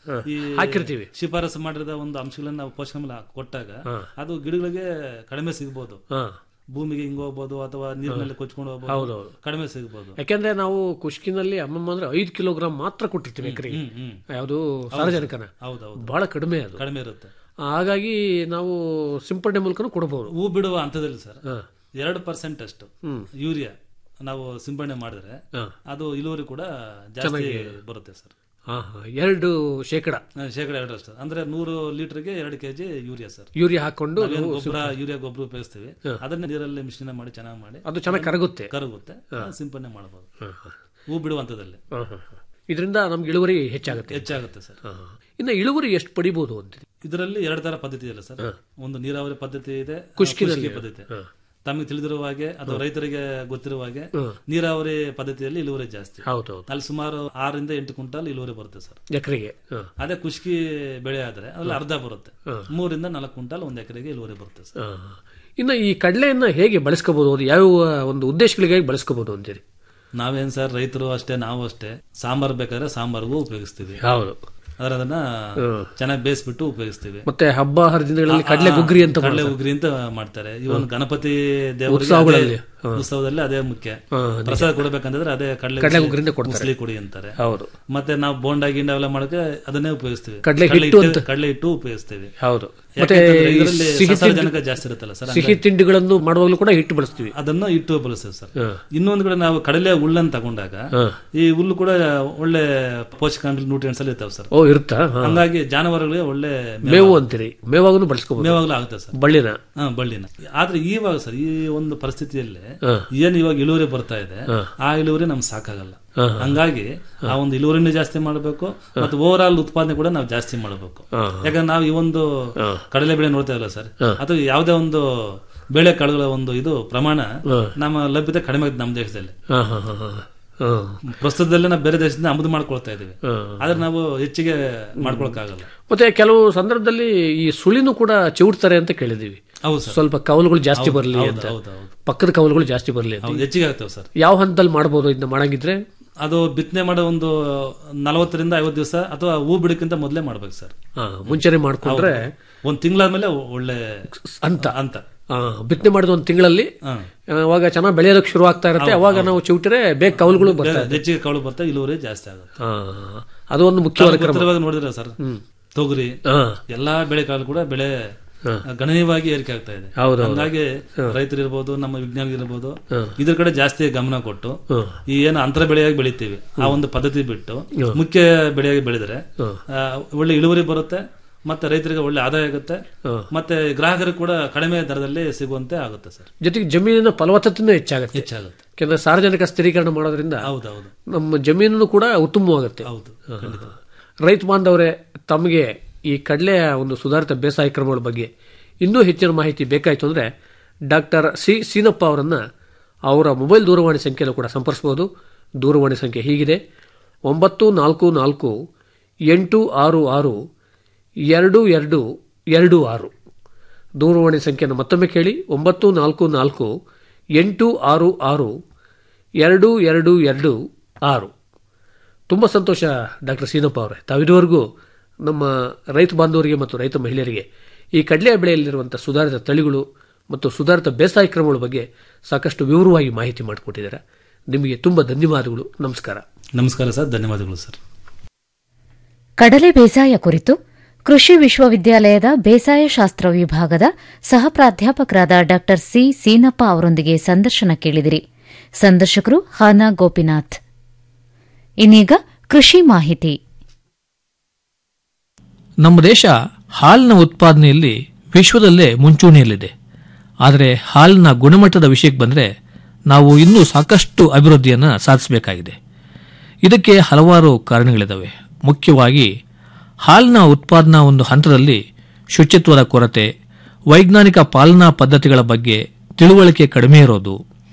ಈ ಹಾಕಿರ್ತೀವಿ. ಶಿಫಾರಸು ಮಾಡಿದ ಒಂದು ಅಂಶಗಳನ್ನ ನಾವು ಪೋಷಕಾಂಶ ಕೊಟ್ಟಾಗ ಅದು ಗಿಡಗಳಿಗೆ ಕಡಿಮೆ ಸಿಗ್ಬೋದು ಹಾ ಭೂಮಿಗೆ ಹಿಂಗ್ ಹೋಗ್ಬೋದು ಅಥವಾ ನೀರಿನಲ್ಲಿ ಕೊಚ್ಕೊಂಡು ಹೋಗ್ಬೋದು ಹೌದೌದು. ಕಡಿಮೆ ಸಿಗ್ಬೋದು ಯಾಕೆಂದ್ರೆ ನಾವು ಕುಷ್ಕಿನಲ್ಲಿ ಅಮ್ಮಮ್ಮ ಅಂದ್ರೆ ಐದು ಕಿಲೋಗ್ರಾಮ್ ಮಾತ್ರ ಕೊಟ್ಟಿರ್ತೀವಿ ಎಕರೆಗೆ ಹ್ಮ್ ಹ್ಮ್ ಯಾವುದು ಸಾರ್ವಜನಿಕನ ಹೌದೌದು ಬಹಳ ಕಡಿಮೆ ಅದು ಕಡಿಮೆ ಇರುತ್ತೆ ಹಾಗಾಗಿ ನಾವು ಸಿಂಪಡಣೆ ಮೂಲಕನೂ ಕೊಡಬಹುದು ಹೂ ಬಿಡುವ ಹಂತದಲ್ಲಿ ಸರ್ ಹಾ. ಎರಡು ಪರ್ಸೆಂಟ್ ಅಷ್ಟು ಯೂರಿಯಾ ನಾವು ಸಿಂಪಡಣೆ ಮಾಡಿದ್ರೆ ಹಾ. ಅದು ಇಳುವರಿ ಕೂಡ ಜಾಸ್ತಿ ಬರುತ್ತೆ ಸರ್ ಹಾ ಹಾ ಎರಡು ಶೇಕಡ ಆ, ಶೇಕಡ ಎರಡರಷ್ಟು ಅಂದ್ರೆ ನೂರು ಲೀಟರ್ಗೆ ಎರಡು ಕೆಜಿ ಯೂರಿಯಾ ಸರ್ ಯೂರಿಯಾ ಹಾಕೊಂಡು ನಾವೇನು ಗೊಬ್ಬರ ಯೂರಿಯಾ ಗೊಬ್ಬರ ಉಪಯೋಗಿಸ್ತೀವಿ ಅದನ್ನ ನೀರಲ್ಲಿ ಮಿಶ್ರಣ ಮಾಡಿ ಚೆನ್ನಾಗಿ ಮಾಡಿ ಅದು ಚೆನ್ನಾಗಿ ಕರಗುತ್ತೆ ಕರಗುತ್ತೆ ಸಿಂಪಡಣೆ ಮಾಡಬಹುದು ಹೂ ಬಿಡುವ ಹಂತದಲ್ಲಿ ಹಾ, ಹಾ, ಹಾ. ಇದರಿಂದ ನಮ್ಗೆ ಇಳುವರಿ ಹೆಚ್ಚಾಗುತ್ತೆ ಹೆಚ್ಚಾಗುತ್ತೆ ಸರ್ ಹಾ. ಇನ್ನು ಇಳುವರಿ ಎಷ್ಟು ಪಡಿಬಹುದು ಅಂತೀರಿ ಇದರಲ್ಲಿ ಎರಡು ತರ ಪದ್ಧತಿ ಇದೆ ಸರ್ ಒಂದು ನೀರಾವರಿ ಪದ್ಧತಿ ಇದೆ ಖುಷ್ಕಿನಲ್ಲಿ. ಖುಷ್ಕಿ ಪದ್ಧತಿ ತಮಗೆ ತಿಳಿದಿರುವ ಹಾಗೆ ಅಥವಾ ರೈತರಿಗೆ ಗೊತ್ತಿರುವ ಹಾಗೆ ನೀರಾವರಿ ಪದ್ಧತಿಯಲ್ಲಿ ಇಳುವರಿ ಜಾಸ್ತಿ ಹೌದೌದು ಅಲ್ಲಿ ಸುಮಾರು ಆರರಿಂದ ಎಂಟು ಕ್ವಿಂಟಾಲ್ ಇಳುವರಿ ಬರುತ್ತೆ ಸರ್ ಎಕರೆಗೆ ಹಾ. ಅದೇ ಖುಷ್ಕಿ ಬೆಳೆ ಆದ್ರೆ ಅದ್ರಲ್ಲಿ ಅರ್ಧ ಬರುತ್ತೆ ಮೂರಿಂದ ನಾಲ್ಕು ಕ್ವಿಂಟಾಲ್ ಒಂದ್ ಎಕರೆಗೆ ಇಳುವರಿ ಬರುತ್ತೆ ಸರ್ ಹಾ. ಇನ್ನು ಈ ಕಡಲೆಯನ್ನ ಹೇಗೆ ಬಳಸ್ಕೋಬಹುದು ಅದು ಯಾವ ಒಂದು ಉದ್ದೇಶಗಳಿಗಾಗಿ ಬಳಸ್ಕೋಬಹುದು ಅಂತೀರಿ ನಾವೇನ್ ಸರ್ ರೈತರು ಅಷ್ಟೇ ನಾವು ಅಷ್ಟೇ ಸಾಂಬಾರ್ ಬೇಕಾದ್ರೆ ಸಾಂಬಾರ್ಗೂ ಉಪಯೋಗಿಸ್ತೀವಿ ಹೌದು ಆದ್ರೆ ಅದನ್ನ ಚೆನ್ನಾಗಿ ಬೇಯಿಸ್ಬಿಟ್ಟು ಉಪಯೋಗಿಸ್ತೀವಿ ಮತ್ತೆ ಹಬ್ಬ ಹರಿದಿನಗಳಲ್ಲಿ ಕಡಲೆ ಗುಗ್ರಿ ಅಂತ ಕಡಲೆ ಉಗ್ರಿ ಅಂತ ಮಾಡ್ತಾರೆ ಇವನ್ ಗಣಪತಿ ದೇವರಿಗೆ ಉತ್ಸವಗಳಲ್ಲಿ. ಅದೇ- ಉತ್ಸವದಲ್ಲಿ ಅದೇ ಮುಖ್ಯ ಹಾ, ಪ್ರಸಾದ ಕೊಡ್ಬೇಕಂತಂದ್ರೆ ಅದೇ ಕಡಲೆ ಕಡಲೆ ಗುಗ್ರಿಯಿಂದ ಕೊಡ್ತಾರೆ. ಮುಸ್ಲಿ ಕೊಡಿ ಅಂತಾರೆ ಹೌದು ಮತ್ತೆ ನಾವು ಬೋಂಡ ಗಿಂಡ ಎಲ್ಲ ಮಾಡಕ್ಕೆ ಅದನ್ನೇ ಉಪಯೋಗಿಸ್ತೀವಿ ಕಡ್ಲೆ ಹಿಟ್ಟು ಅಂತ. ಕಡಲೆ ಹಿಟ್ಟು ಉಪಯೋಗಿಸ್ತೀವಿ ಹೌದು ಮತ್ತೆ ಯಾಕೆಂತಂದ್ರೆ ಈ ಇದರಲ್ಲಿ ಸಿಹಿ ಸಸಾರಜನಕ ತಿಂಡಿ- ಜಾಸ್ತಿ ಇರುತ್ತಲ್ಲ ಸರ್ ಸಿಹಿ ತಿಂಡಿಗಳನ್ನು ಮಾಡುವಾಗಲೂ ಕೂಡ ಹಿಟ್ಟು ಬಳಸ್ತೀವಿ ಅದನ್ನ ಇಟ್ಟು ಬಳಸ್ತೇವೆ ಸರ್ ಹಾ. ಇನ್ನೊಂದು ಕಡೆ ನಾವು ಕಡಲೆ ಹುಲ್ಲನ್ನು ತಗೊಂಡಾಗ ಹಾ. ಈ ಹುಲ್ಲು ಕೂಡ ಒಳ್ಳೆ ಪೋಷಕಾಂಶ ನ್ಯೂಟ್ರಿಯನ್ಸ್ ಅಲ್ಲಿ ಇರ್ತಾವೆ ಸರ್ ಓ ಇರುತ್ತಾ ಹಾ. ಹಂಗಾಗಿ ಜಾನುವಾರುಗಳಿಗೆ ಒಳ್ಳೆ ಮೇವು ಅಂತೀರಿ ಮೇವಾಗೂ ಬಳಸ್ಕೋಬಹುದು ಮೇವಾಗ್ಲೂ ಆಗುತ್ತೆ ಸರ್ ಬಳ್ಳಿನ ಹಾ ಬಳ್ಳಿನ ಆದ್ರೆ ಇವಾಗ ಸರ್ ಈ ಒಂದು ಪರಿಸ್ಥಿತಿಯಲ್ಲಿ ಮಾಡಿದ್ರೆ ಏನ್ ಇವಾಗ ಇಳುವರಿ ಬರ್ತಾ ಇದೆ ಆ ಇಳುವರಿ ನಮ್ಗೆ ಸಾಕಾಗಲ್ಲ ಹಂಗಾಗಿ ಆ ಒಂದು ಇಳುವರಿನೂ ಜಾಸ್ತಿ ಮಾಡಬೇಕು ಮತ್ತು ಓವರ್ ಆಲ್ ಉತ್ಪಾದನೆ ಕೂಡ ನಾವು ಜಾಸ್ತಿ ಮಾಡಬೇಕು ಯಾಕಂದ್ರೆ ನಾವು ಈ ಒಂದು ಕಡಲೆ ಬೆಳೆ ನೋಡ್ತಾ ಇಲ್ಲ ಸರ್ ಅಥವಾ ಯಾವುದೇ ಒಂದು ಬೆಳೆ ಕಾಳುಗಳ ಒಂದು ಇದು ಪ್ರಮಾಣ ನಮ್ಮ ಲಭ್ಯತೆ ಕಡಿಮೆ ಆಗಿದೆ ನಮ್ಮ ದೇಶದಲ್ಲಿ ಹಾ, ಹಾ, ಹಾ, ಹಾ. ಹಾ. ಪ್ರಸ್ತುತದಲ್ಲೇ ನಾವು ಬೇರೆ ದೇಶದಿಂದ ಆಮದು ಮಾಡ್ಕೊಳ್ತಾ ಇದೀವಿ ಆದ್ರೆ ನಾವು ಹೆಚ್ಚಿಗೆ ಮಾಡ್ಕೊಳಕ್ಕಾಗಲ್ಲ ಮತ್ತೆ ಕೆಲವು ಸಂದರ್ಭದಲ್ಲಿ ಈ ಸುಳಿನೂ ಕೂಡ ಚಿವುಡ್ತಾರೆ ಅಂತ ಕೇಳಿದೀವಿ ಹೌದು ಸರ್ ಸ್ವಲ್ಪ ಕವಲುಗಳು ಜಾಸ್ತಿ ಹೌದು, ಬರಲಿ ಹೌದು, ಅಂತ ಹೌದು, ಹೌದು. ಪಕ್ಕದ ಕವಲುಗಳು ಜಾಸ್ತಿ ಬರಲಿ ಅಂತ ಹೌದು, ಹೆಚ್ಚಿಗೆ ಆಗ್ತವೆ ಸರ್ ಯಾವ ಹಂತದಲ್ಲಿ ಮಾಡ್ಬೋದು ಇದನ್ನ ಮಾಡಂಗಿದ್ರೆ ಅದು ಬಿತ್ತನೆ ಮಾಡೋ ಒಂದು ನಲವತ್ತರಿಂದ ಐವತ್ತು ದಿವಸ ಅಥವಾ ಹೂ ಬಿಡಕ್ಕಿಂತ ಮೊದಲೇ ಮಾಡ್ಬೇಕು ಸರ್ ಹಾ, ಮುಂಚೆನೆ ಮಾಡ್ಕೊಂಡ್ರೆ ಒಂದ್ ತಿಂಗಳಾದ್ಮೇಲೆ ಒಳ್ಳೆ ಅಂತ ಅಂತ ಆ, ಬಿತ್ತನೆ ಮಾಡಿದ ಒಂದು ತಿಂಗಳಲ್ಲಿ ಆ, ಅವಾಗ ಚೆನ್ನಾಗಿ ಬೆಳೆಯೋದಕ್ಕೆ ಶುರು ಆಗ್ತಾ ಇರುತ್ತೆ ಅವಾಗ ನಾವು ಚಿವುಟ್ರೆ ಬೇಗ ಕವಲುಗಳು ಬರ್ತಾ ಇದೆ ಹೆಚ್ಚಿಗೆ ಕವಳು ಬರ್ತಾ ಇಳುವರಿ ಜಾಸ್ತಿ ಆಗುತ್ತೆ ಆ, ಅದು ಒಂದು ಮುಖ್ಯವಾದ ಕ್ರಮ ಗೊತ್ತಿರುವಾಗ ನೋಡಿದ್ರೆ ಸರ್ ತೊಗರಿ ಹಾ. ಎಲ್ಲಾ ಬೆಳೆ ಕಾಳು ಕೂಡ ಬೆಳೆ ಗಣನೀಯವಾಗಿ ಏರಿಕೆ ಆಗ್ತಾ ಇದೆ ಹೌದು, ಹೌದು. ಹಂಗಾಗಿ ರೈತರು ಇರ್ಬೋದು ನಮ್ಮ ವಿಜ್ಞಾನಿಗಳು ಇರ್ಬೋದು ಇದ್ರ ಕಡೆ ಜಾಸ್ತಿ ಗಮನ ಕೊಟ್ಟು ಈ ಏನು ಅಂತರ ಬೆಳೆಯಾಗಿ ಬೆಳಿತೀವಿ ಆ ಒಂದು ಪದ್ಧತಿ ಬಿಟ್ಟು ಮುಖ್ಯ ಬೆಳೆಯಾಗಿ ಬೆಳೆದ್ರೆ ಆ, ಒಳ್ಳೆ ಇಳುವರಿ ಬರುತ್ತೆ ಮತ್ತೆ ರೈತರಿಗೆ ಒಳ್ಳೆ ಆದಾಯ ಆಗುತ್ತೆ ಮತ್ತೆ ಗ್ರಾಹಕರಿಗೆ ಕೂಡ ಕಡಿಮೆ ದರದಲ್ಲಿ ಸಿಗುವಂತೆ ಆಗುತ್ತೆ ಸರ್ ಜೊತೆಗೆ ಜಮೀನಿನ ಫಲವತ್ತತೆನೂ ಹೆಚ್ಚಾಗುತ್ತೆ ಹೆಚ್ಚಾಗುತ್ತೆ ಯಾಕಂದ್ರೆ ಸಾರ್ವಜನಿಕ ಸ್ಥಿರೀಕರಣ ಮಾಡೋದ್ರಿಂದ ಹೌದೌದು ನಮ್ಮ ಜಮೀನು ಕೂಡ ಉತ್ತಮವಾಗುತ್ತೆ ಹೌದು ಖಂಡಿತ ರೈತ ಬಾಂಧವರೇ ತಮಗೆ ಈ ಕಡಲೆಯ ಒಂದು ಸುಧಾರಿತ ಬೇಸಾಯ ಕ್ರಮಗಳ ಬಗ್ಗೆ ಇನ್ನೂ ಹೆಚ್ಚಿನ ಮಾಹಿತಿ ಬೇಕಾಯಿತು ಅಂದರೆ ಡಾಕ್ಟರ್ ಸಿ ಸೀನಪ್ಪ ಅವರನ್ನು ಅವರ ಮೊಬೈಲ್ ದೂರವಾಣಿ ಸಂಖ್ಯೆಯಲ್ಲೂ ಕೂಡ ಸಂಪರ್ಸ್ಬೋದು ದೂರವಾಣಿ ಸಂಖ್ಯೆ ಹೀಗಿದೆ ಒಂಬತ್ತು ನಾಲ್ಕು ನಾಲ್ಕು ಎಂಟು ಆರು ಆರು ಎರಡು ಎರಡು ಎರಡು ಆರು ದೂರವಾಣಿ ಸಂಖ್ಯೆಯನ್ನು ಮತ್ತೊಮ್ಮೆ ಕೇಳಿ ಒಂಬತ್ತು ನಾಲ್ಕು ನಾಲ್ಕು ಎಂಟು ಆರು ಆರು ಎರಡು ಎರಡು ಎರಡು ಆರು ತುಂಬ ಸಂತೋಷ ಡಾಕ್ಟರ್ ಸೀನಪ್ಪ ಅವರೇ ತಾವಿದುವರೆಗೂ ನಮ್ಮ ರೈತ ಬಾಂಧವರಿಗೆ ಮತ್ತು ರೈತ ಮಹಿಳೆಯರಿಗೆ ಈ ಕಡಲೆ ಬೆಳೆಯಲ್ಲಿರುವಂಥ ಸುಧಾರಿತ ತಳಿಗಳು ಮತ್ತು ಸುಧಾರಿತ ಬೇಸಾಯ ಕ್ರಮಗಳ ಬಗ್ಗೆ ಸಾಕಷ್ಟು ವಿವರವಾಗಿ ಮಾಹಿತಿ ಮಾಡಿಕೊಟ್ಟಿದ್ದಾರೆ ನಿಮಗೆ ತುಂಬ ಧನ್ಯವಾದಗಳು ನಮಸ್ಕಾರ ನಮಸ್ಕಾರ ಸರ್ ಧನ್ಯವಾದಗಳು ಸರ್ ಕಡಲೆ ಬೇಸಾಯ ಕುರಿತು ಕೃಷಿ ವಿಶ್ವವಿದ್ಯಾಲಯದ ಬೇಸಾಯ ಶಾಸ್ತ್ರ ವಿಭಾಗದ ಸಹ ಪ್ರಾಧ್ಯಾಪಕರಾದ ಡಾ ಸಿ ಸೀನಪ್ಪ ಅವರೊಂದಿಗೆ ಸಂದರ್ಶನ ಕೇಳಿದಿರಿ ಸಂದರ್ಶಕರು ಹಾನಾ ಗೋಪಿನಾಥ್ ಇನ್ನೀಗ ಕೃಷಿ ಮಾಹಿತಿ ನಮ್ಮ ದೇಶ ಹಾಲಿನ ಉತ್ಪಾದನೆಯಲ್ಲಿ ವಿಶ್ವದಲ್ಲೇ ಮುಂಚೂಣಿಯಲ್ಲಿದೆ ಆದರೆ ಹಾಲಿನ ಗುಣಮಟ್ಟದ ವಿಷಯಕ್ಕೆ ಬಂದರೆ ನಾವು ಇನ್ನೂ ಸಾಕಷ್ಟು ಅಭಿವೃದ್ಧಿಯನ್ನು ಸಾಧಿಸಬೇಕಾಗಿದೆ ಇದಕ್ಕೆ ಹಲವಾರು ಕಾರಣಗಳಿದ್ದಾವೆ ಮುಖ್ಯವಾಗಿ ಹಾಲಿನ ಉತ್ಪಾದನಾ ಒಂದು ಹಂತದಲ್ಲಿ ಶುಚಿತ್ವದ ಕೊರತೆ ವೈಜ್ಞಾನಿಕ ಪಾಲನಾ ಪದ್ಧತಿಗಳ ಬಗ್ಗೆ ತಿಳುವಳಿಕೆ ಕಡಿಮೆ ಇರೋದು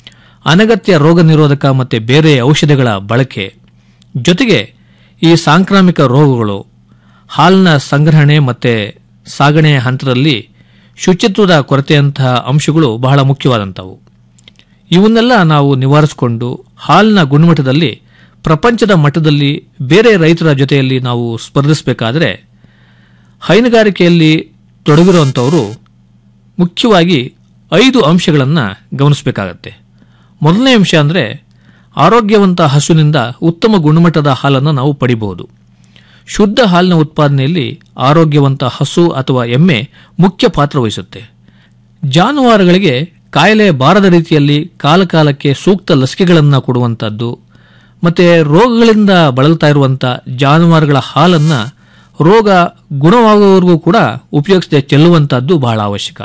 ಅನಗತ್ಯ ರೋಗ ನಿರೋಧಕ ಮತ್ತು ಬೇರೆ ಔಷಧಿಗಳ ಬಳಕೆ ಜೊತೆಗೆ ಈ ಸಾಂಕ್ರಾಮಿಕ ರೋಗಗಳು ಹಾಲಿನ ಸಂಗ್ರಹಣೆ ಮತ್ತು ಸಾಗಣೆ ಹಂತದಲ್ಲಿ ಶುಚಿತ್ವದ ಕೊರತೆಯಂತಹ ಅಂಶಗಳು ಬಹಳ ಮುಖ್ಯವಾದಂಥವು ಇವನ್ನೆಲ್ಲ ನಾವು ನಿವಾರಿಸಿಕೊಂಡು ಹಾಲಿನ ಗುಣಮಟ್ಟದಲ್ಲಿ ಪ್ರಪಂಚದ ಮಟ್ಟದಲ್ಲಿ ಬೇರೆ ರೈತರ ಜೊತೆಯಲ್ಲಿ ನಾವು ಸ್ಪರ್ಧಿಸಬೇಕಾದ್ರೆ ಹೈನುಗಾರಿಕೆಯಲ್ಲಿ ತೊಡಗಿರುವಂಥವರು ಮುಖ್ಯವಾಗಿ ಐದು ಅಂಶಗಳನ್ನು ಗಮನಿಸಬೇಕಾಗತ್ತೆ ಮೊದಲನೇ ಅಂಶ ಅಂದರೆ ಆರೋಗ್ಯವಂತ ಹಸುವಿನಿಂದ ಉತ್ತಮ ಗುಣಮಟ್ಟದ ಹಾಲನ್ನು ನಾವು ಪಡಿಬಹುದು ಶುದ್ಧ ಹಾಲಿನ ಉತ್ಪಾದನೆಯಲ್ಲಿ ಆರೋಗ್ಯವಂತ ಹಸು ಅಥವಾ ಎಮ್ಮೆ ಮುಖ್ಯ ಪಾತ್ರ ವಹಿಸುತ್ತೆ ಜಾನುವಾರುಗಳಿಗೆ ಕಾಯಿಲೆ ಬಾರದ ರೀತಿಯಲ್ಲಿ ಕಾಲಕಾಲಕ್ಕೆ ಸೂಕ್ತ ಲಸಿಕೆಗಳನ್ನು ಕೊಡುವಂಥದ್ದು ಮತ್ತು ರೋಗಗಳಿಂದ ಬಳಲ್ತಾ ಇರುವಂಥ ಜಾನುವಾರುಗಳ ಹಾಲನ್ನು ರೋಗ ಗುಣವಾಗುವವರೆಗೂ ಕೂಡ ಉಪಯೋಗಿಸದೆ ಚೆಲ್ಲುವಂಥದ್ದು ಬಹಳ ಅವಶ್ಯಕ